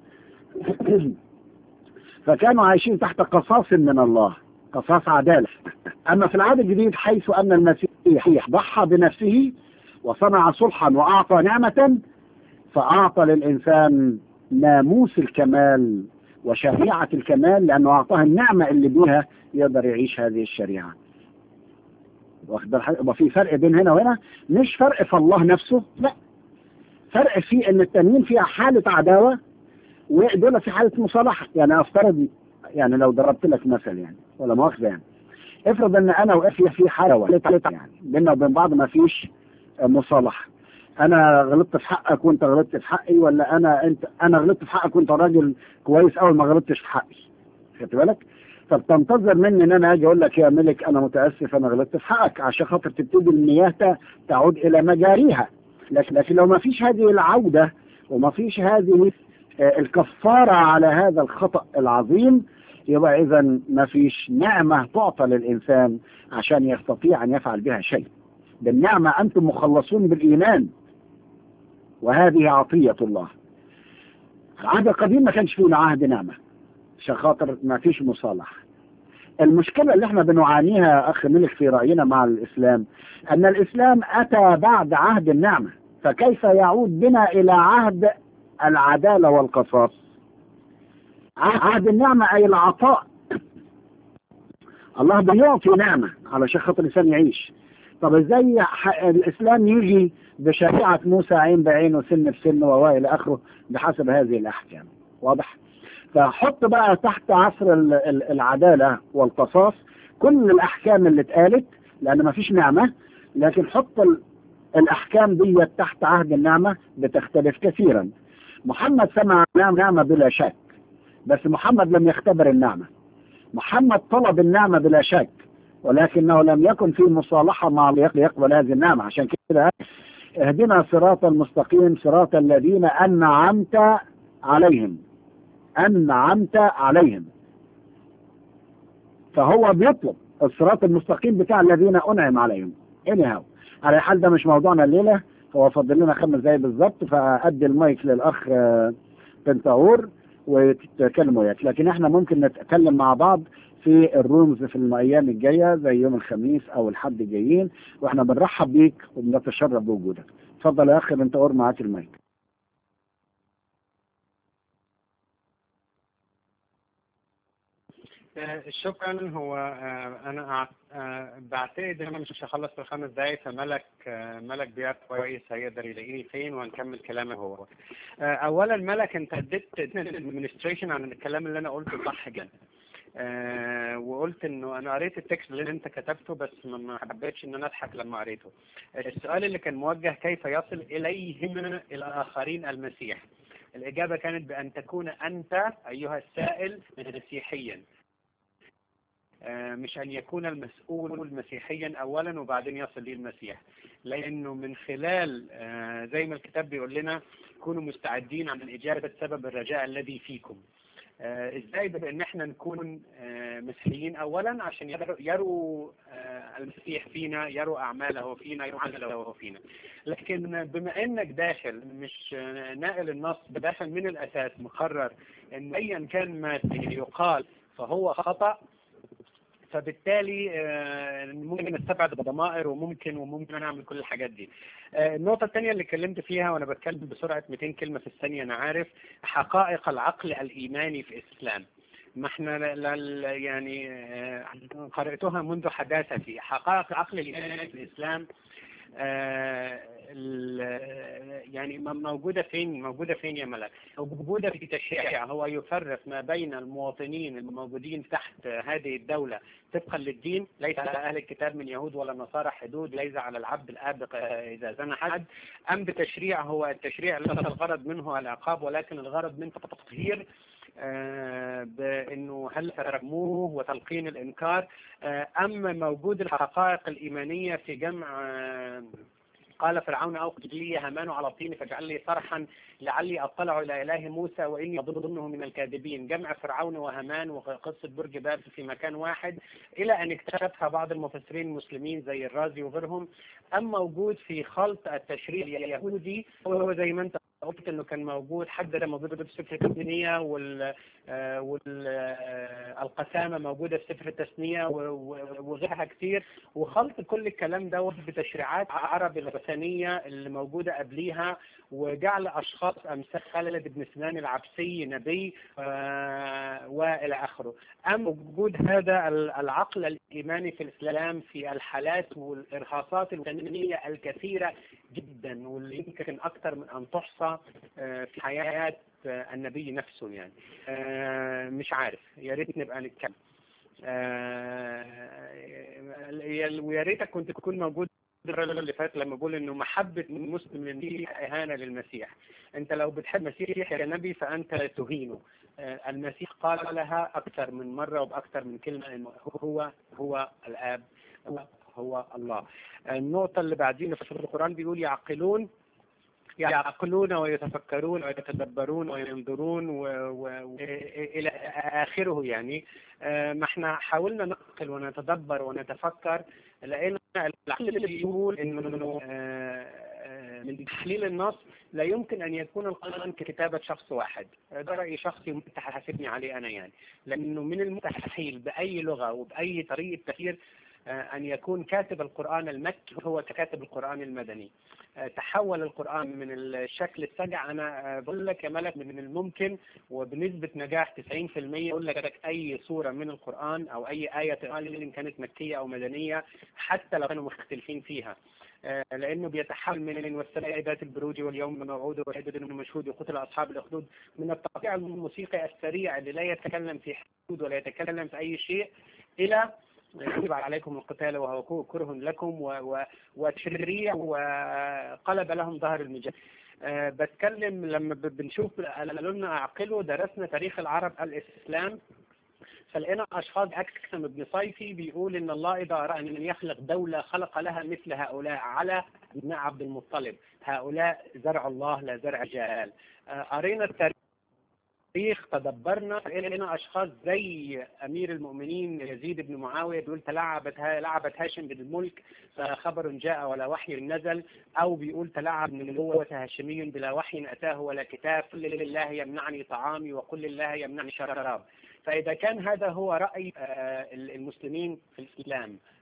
فكانوا عايشين تحت قصاص من الله قصاص عدالة أما في العهد الجديد حيث أن المسيح ضحى بنفسه وصنع صلحا وأعطى نعمة فأعطى للإنسان ناموس الكمال وشريعة الكمال لأنه أعطاه النعمة اللي بيها يقدر يعيش هذه الشريعة واخد بالك؟ يبقى في فرق بين هنا وهنا مش فرق في الله نفسه لا فرق في ان التانيين فيها حالة عداوة ودول في حالة مصالحة يعني افترض يعني لو ضربت لك مثل يعني ولا مؤاخذة يعني افرض ان انا وافيا في حالة يعني بيننا وبين بعض ما فيش مصالحة انا غلطت في حقك وانت غلطت في حقي ولا انا انت انا غلطت في حقك وانت راجل كويس اول ما غلطتش في حقي خدت بالك فبتنتظر مني ان انا اجي اقول لك يا ملك انا متاسف انا غلطت في حقك عشان خاطر تبتدي المياه تعود الى مجاريها لكن لكن لو ما فيش هذه العوده وما فيش هذه آه، الكفاره على هذا الخطا العظيم يبقى اذا ما فيش نعمه تعطى للانسان عشان يستطيع ان يفعل بها شيء بالنعمه انتم مخلصون بالايمان وهذه عطيه الله العهد القديم ما كانش فيه عهد نعمه عشان خاطر ما فيش مصالحة المشكلة اللي احنا بنعانيها أخ ملك في رأينا مع الإسلام أن الإسلام أتى بعد عهد النعمة فكيف يعود بنا إلى عهد العدالة والقصاص عهد النعمة أي العطاء الله بيعطي نعمة علشان خاطر الإنسان يعيش طب ازاي ح- الإسلام يجي بشريعة موسى عين بعين وسن بسن وإلى آخره بحسب هذه الأحكام واضح؟ فحط بقى تحت عصر ال- ال- العدالة والقصاص كل الأحكام اللي اتقالت لأن ما فيش نعمة لكن حط ال- الأحكام دي تحت عهد النعمة بتختلف كثيرا محمد سمع نعم- نعمة بلا شك بس محمد لم يختبر النعمة محمد طلب النعمة بلا شك ولكنه لم يكن في مصالحة مع الله ليقبل هذه النعمة عشان كده اهدنا صراط المستقيم صراط الذين أنعمت عليهم أنعمت عليهم فهو بيطلب الصراط المستقيم بتاع الذين أنعم عليهم anyhow على الحال ده مش موضوعنا الليلة هو فاضل لنا خمس دقايق بالظبط فأدي المايك للأخ آه، بنتاور وتتكلم وياك لكن احنا ممكن نتكلم مع بعض في الرومز في الأيام الجاية زي يوم الخميس أو الحد الجايين واحنا بنرحب بيك وبنتشرف بوجودك اتفضل يا أخ بنتاور معاك المايك آه، شكرا هو آه، انا أع- آه، بعتقد ان انا مش هخلص في الخمس دقايق فملك آه، ملك بيعرف كويس هيقدر يلاقيني فين وهنكمل كلامي هو آه، اولا ملك انت اديت ادمنستريشن عن الكلام اللي انا قلته صح جدا آه وقلت انه انا قريت التكست اللي انت كتبته بس ما- ما حبيتش ان انا اضحك لما قريته السؤال اللي كان موجه كيف يصل اليهم الاخرين المسيح الاجابه كانت بان تكون انت ايها السائل مسيحيا آه، مش أن يكون المسؤول مسيحيا أولا وبعدين يصل ليه المسيح لأنه من خلال آه، زي ما الكتاب بيقول لنا كونوا مستعدين عن إجابة سبب الرجاء الذي فيكم آه، ازاي بان احنا نكون آه، مسيحيين اولا عشان يروا, يروا آه، المسيح فينا يروا اعماله فينا يروا عمله فينا لكن بما انك داخل مش آه، ناقل النص داخل من الاساس مقرر ان ايا كان ما يقال فهو خطأ فبالتالي آه، ممكن نستبعد الضمائر وممكن وممكن انا اعمل كل الحاجات دي. آه، النقطة الثانية اللي اتكلمت فيها وانا بتكلم بسرعة 200 كلمة في الثانية انا عارف حقائق العقل الايماني في الاسلام. ما احنا لا لا- يعني آه، قرأتها منذ حداثتي حقائق العقل الايماني في الاسلام آه، ال- يعني م- موجودة فين موجودة فين يا ملك موجودة في تشريع هو يفرق ما بين المواطنين الموجودين تحت هذه الدولة طبقا للدين ليس على أهل الكتاب من يهود ولا نصارى حدود ليس على العبد الآبق آه، إذا زنى حد أم بتشريع هو التشريع ليس الغرض منه العقاب ولكن الغرض منه تطهير آه، بانه هل ترموه وتلقين الانكار آه، اما موجود الحقائق الايمانيه في جمع آه، قال فرعون اوقد لي هامان على الطين فاجعل لي صرحا لعلي اطلع الى اله موسى واني اظنه من الكاذبين جمع فرعون وهامان وقصه برج بابل في مكان واحد الى ان اكتشفها بعض المفسرين المسلمين زي الرازي وغيرهم م موجود في خلط التشريع اليهودي وهو زي ما انت قلت انه كان موجود حد ده موجود في سفر التثنيه وال آه، وال آه، القسامه موجوده في سفر التثنيه و- و- وغيرها كتير وخلط كل الكلام دوت بتشريعات عرب الوثنيه اللي موجوده قبليها وجعل اشخاص امثال خالد بن سنان العبسي نبي آه، والى اخره. اما وجود هذا ال- العقل الايماني في الاسلام في الحالات والارهاصات الوثنيه الكثيره جدا واللي يمكن اكثر من ان تحصى آه، في حياه آه، النبي نفسه يعني آه، مش عارف يا ريت نبقى نتكلم آه، ويا ريتك كنت تكون موجود الرجل اللي فات لما بقول انه محبة المسلم للمسيح اهانة للمسيح انت لو بتحب المسيح يا نبي فانت تهينه آه، المسيح قال لها اكثر من مرة وباكثر من كلمة انه هو هو الاب هو هو الله النقطة اللي بعدين في القرآن بيقول يعقلون يعقلون ويتفكرون ويتدبرون وينظرون و... و... و... إلى آخره يعني آه، ما احنا حاولنا نعقل ونتدبر ونتفكر لأن العقل اللي بيقول إنه آه، آه، من تحليل النص لا يمكن أن يكون القرآن ككتابة شخص واحد ده رأي شخصي ممكن تحاسبني عليه أنا يعني لأنه من المستحيل بأي لغة وبأي طريقة تفكير آه، أن يكون كاتب القرآن المكي هو كاتب القرآن المدني آه، تحول القرآن من الشكل السجع أنا آه، بقول لك يا ملك من الممكن وبنسبة نجاح 90% أقول لك أي سورة من القرآن أو أي آية تقال إن كانت مكية أو مدنية حتى لو كانوا مختلفين فيها آه، لأنه بيتحول من والسماء ذات البروج واليوم موعود وعدد من مشهود وقتل أصحاب الأخدود من التقطيع الموسيقي السريع اللي لا يتكلم في حدود ولا يتكلم في أي شيء إلى كتب عليكم القتال وهو كره لكم و- و- وتشريع وقلب لهم ظهر المجال أه بتكلم لما ب- بنشوف قالوا لنا اعقلوا درسنا تاريخ العرب الاسلام فلقينا اشخاص اكثم ابن صيفي بيقول ان الله اذا اراد ان يخلق دوله خلق لها مثل هؤلاء على ابناء عبد المطلب هؤلاء زرع الله لا زرع جهال أه قرينا التاريخ التاريخ تدبرنا لقينا اشخاص زي امير المؤمنين يزيد بن معاويه بيقول تلعبت ها لعبت هاشم بالملك فخبر جاء ولا وحي نزل او بيقول تلعب من هو هاشمي بلا وحي اتاه ولا كتاب قل لله يمنعني طعامي وقل لله يمنعني شراب فاذا كان هذا هو راي آه، المسلمين في الاسلام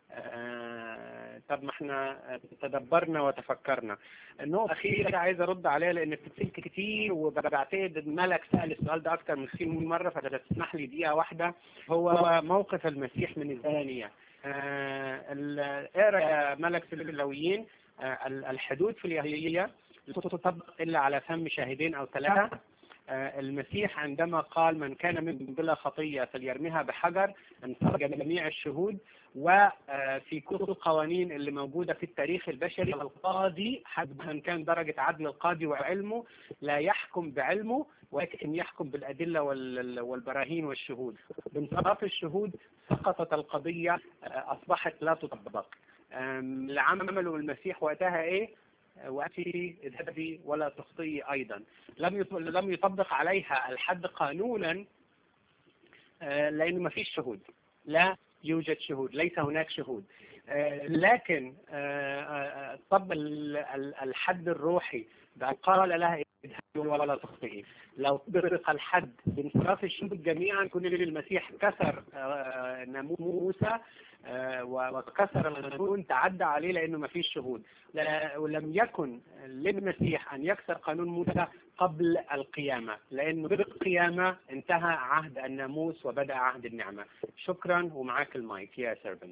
آه، طب ما احنا تدبرنا وتفكرنا النقطة الأخيرة عايز أرد عليها لأن بتتسأل كتير وبعتقد الملك سأل السؤال ده أكتر من 60 مرة فتسمح لي دقيقة واحدة هو موقف المسيح من الزانية آه، ال- اقرا يا ملك في اللويين آه، ال- الحدود في اليهودية لا تطبق إلا على فم شاهدين أو ثلاثة آه، المسيح عندما قال من كان من بلا خطية فليرميها بحجر انفرج جميع الشهود وفي كل القوانين اللي موجودة في التاريخ البشري القاضي حسب كان درجة عدل القاضي وعلمه لا يحكم بعلمه ولكن يحكم بالأدلة وال- والبراهين والشهود بانصراف الشهود سقطت القضية آه، أصبحت لا تطبق آم، اللي عمله المسيح وقتها إيه وأتي اذهبي ولا تخطئي أيضا لم يط- لم يطبق عليها الحد قانونا آه، لأنه ما فيش شهود لا يوجد شهود ليس هناك شهود آه، لكن آه، آه، طب ال- ال- الحد الروحي بأن قال لها اذهبي ولا تخطئي لو طبق الحد بانصراف الشهود جميعا كل المسيح كسر آه، ناموس موسى آه، وكسر القانون تعدى عليه لأنه ما فيش شهود لا- ولم يكن للمسيح أن يكسر قانون موسى قبل القيامة لأنه بالقيامة انتهى عهد الناموس وبدأ عهد النعمة شكرا ومعاك المايك يا سيرفنت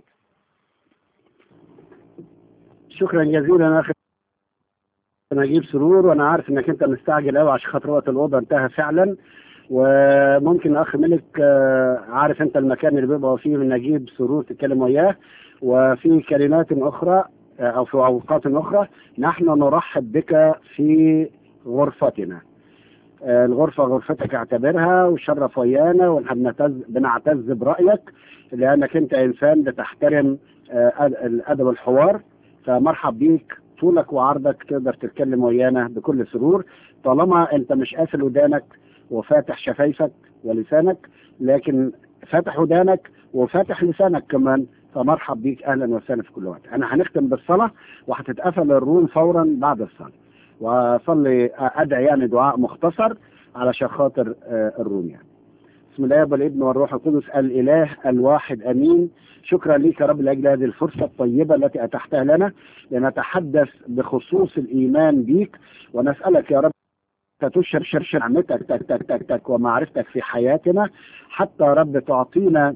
شكرا جزيلا اخي نجيب سرور وانا عارف انك انت مستعجل قوي عشان خاطر وقت الاوضه انتهى فعلا وممكن اخ ملك آه، عارف انت المكان اللي بيبقى فيه من نجيب سرور تتكلم وياه وفي كلمات اخرى آه، او في اوقات اخرى نحن نرحب بك في غرفتنا آه، الغرفة غرفتك اعتبرها وشرف ويانا ونحن بنعتز, بنعتز برأيك لأنك أنت إنسان بتحترم آه، أد- الأدب الحوار فمرحب بيك طولك وعرضك تقدر تتكلم ويانا بكل سرور طالما أنت مش قافل ودانك وفاتح شفايفك ولسانك لكن فاتح ودانك وفاتح لسانك كمان فمرحب بيك أهلا وسهلا في كل وقت أنا هنختم بالصلاة وهتتقفل الروم فورا بعد الصلاة وصلي ادعي يعني دعاء مختصر علشان خاطر آه، الروم يعني بسم الله والابن والروح القدس الاله الواحد امين شكرا لك يا رب لاجل هذه الفرصه الطيبه التي اتحتها لنا لنتحدث بخصوص الايمان بيك ونسالك يا رب تشر شر نعمتك تك تك تك تك ومعرفتك في حياتنا حتى يا رب تعطينا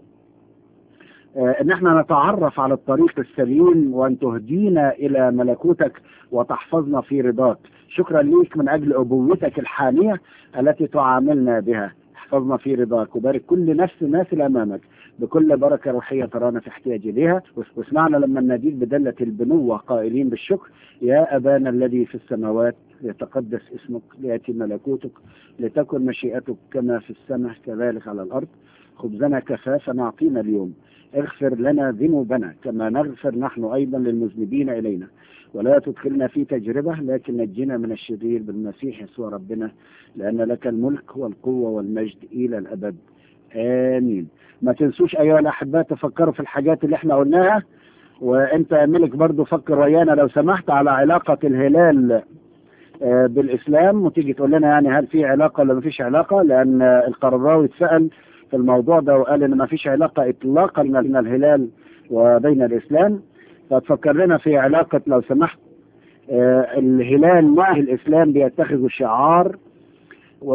آه، ان احنا نتعرف على الطريق السليم وان تهدينا الى ملكوتك وتحفظنا في رضاك شكرا ليك من اجل ابوتك الحانيه التي تعاملنا بها احفظنا في رضاك وبارك كل نفس ماثل امامك بكل بركه روحيه ترانا في احتياج اليها واسمعنا لما نناديك بدله البنوه قائلين بالشكر يا ابانا الذي في السماوات ليتقدس اسمك لياتي ملكوتك لتكن مشيئتك كما في السماء كذلك على الارض خبزنا كفافا اعطينا اليوم اغفر لنا ذنوبنا كما نغفر نحن ايضا للمذنبين الينا ولا تدخلنا في تجربه لكن نجنا من الشرير بالمسيح يسوع ربنا لان لك الملك والقوه والمجد الى الابد امين ما تنسوش ايها الاحباء تفكروا في الحاجات اللي احنا قلناها وانت يا ملك برضو فكر ويانا لو سمحت على علاقه الهلال آه، بالاسلام وتيجي تقول لنا يعني هل في علاقه ولا ما فيش علاقه لان آه، القرضاوي اتسال في الموضوع ده وقال ان ما فيش علاقه اطلاقا بين الهلال وبين الاسلام فتفكر لنا في علاقه لو سمحت آه، الهلال مع الاسلام بيتخذوا شعار و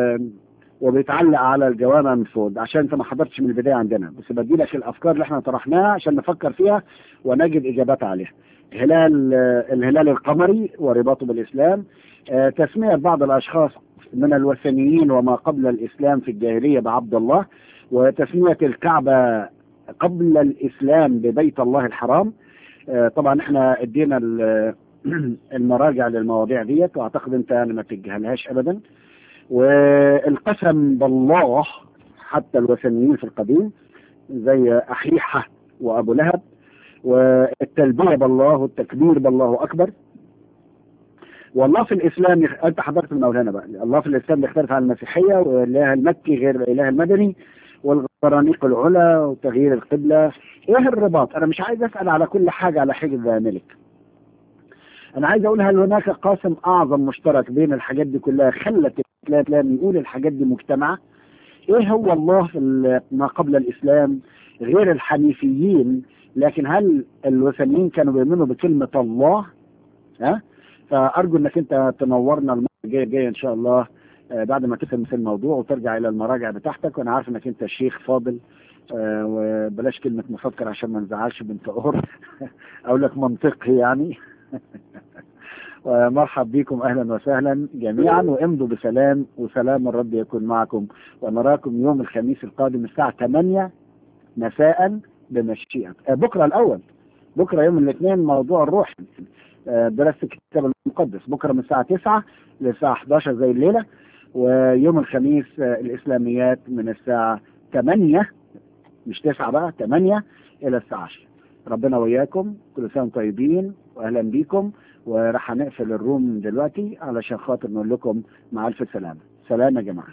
وبيتعلق على الجوامع من فوق عشان انت ما حضرتش من البدايه عندنا بس بدي لك الافكار اللي احنا طرحناها عشان نفكر فيها ونجد اجابات عليها هلال آه، الهلال القمري ورباطه بالاسلام آه، تسميه بعض الاشخاص من الوثنيين وما قبل الاسلام في الجاهليه بعبد الله وتسميه الكعبه قبل الاسلام ببيت الله الحرام آه، طبعا احنا ادينا ال- المراجع للمواضيع ديت واعتقد انت يعني ما تتجاهلهاش ابدا والقسم بالله حتى الوثنيين في القديم زي احيحه وابو لهب والتلبيه بالله والتكبير بالله اكبر والله في الاسلام يخ... انت حضرت المولانا بقى الله في الاسلام يختلف عن المسيحيه والاله المكي غير الاله المدني والغرانيق العلا وتغيير القبله ايه الرباط انا مش عايز اسال على كل حاجه على حجه ذا ملك انا عايز اقول هل هناك قاسم اعظم مشترك بين الحاجات دي كلها خلت الاسلام يقول الحاجات دي مجتمعه ايه هو الله في ال- ما قبل الاسلام غير الحنيفيين لكن هل الوثنيين كانوا بيؤمنوا بكلمة الله ها فأرجو أنك أنت تنورنا المرة الجاية الجاية إن شاء الله آه، بعد ما تفهم في الموضوع وترجع إلى المراجع بتاعتك وأنا عارف أنك أنت شيخ فاضل آه، وبلاش كلمة مفكر عشان ما نزعلش بنت أور أقول لك منطقي يعني ومرحب بكم أهلا وسهلا جميعا وامضوا بسلام وسلام الرب يكون معكم ونراكم يوم الخميس القادم الساعة 8 مساء بمشيئة آه، بكرة الأول بكرة يوم الاثنين موضوع الروح آه، دراسة الكتاب المقدس بكرة من الساعة 9 للساعة 11 زي الليلة ويوم الخميس آه، الإسلاميات من الساعة 8 مش 9 بقى 8 إلى الساعة 10 ربنا وياكم كل سنة وانتم طيبين وأهلا بيكم وراح هنقفل الروم دلوقتي علشان خاطر نقول لكم مع ألف سلامة سلام يا جماعة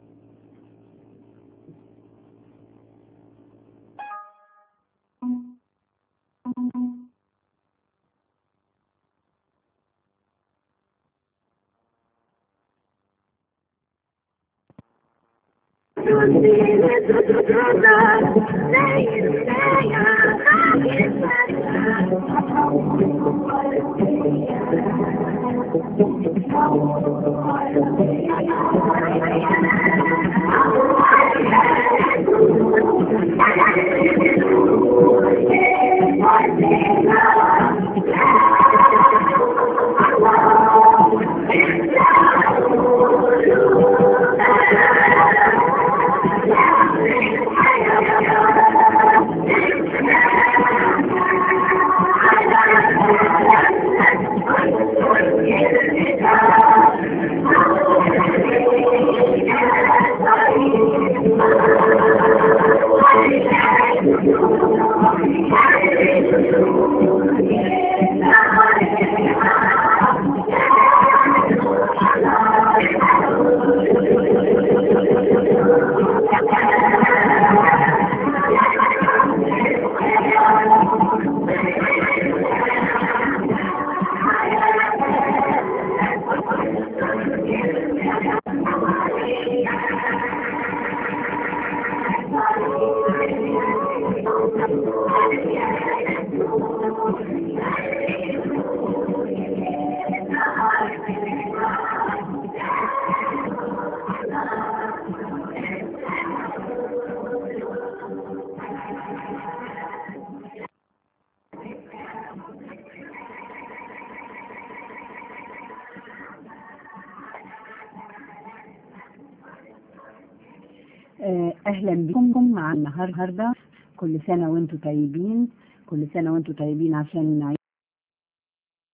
آه، اهلا بكم مع النهارده كل سنه وانتم طيبين كل سنه وانتم طيبين عشان نعيش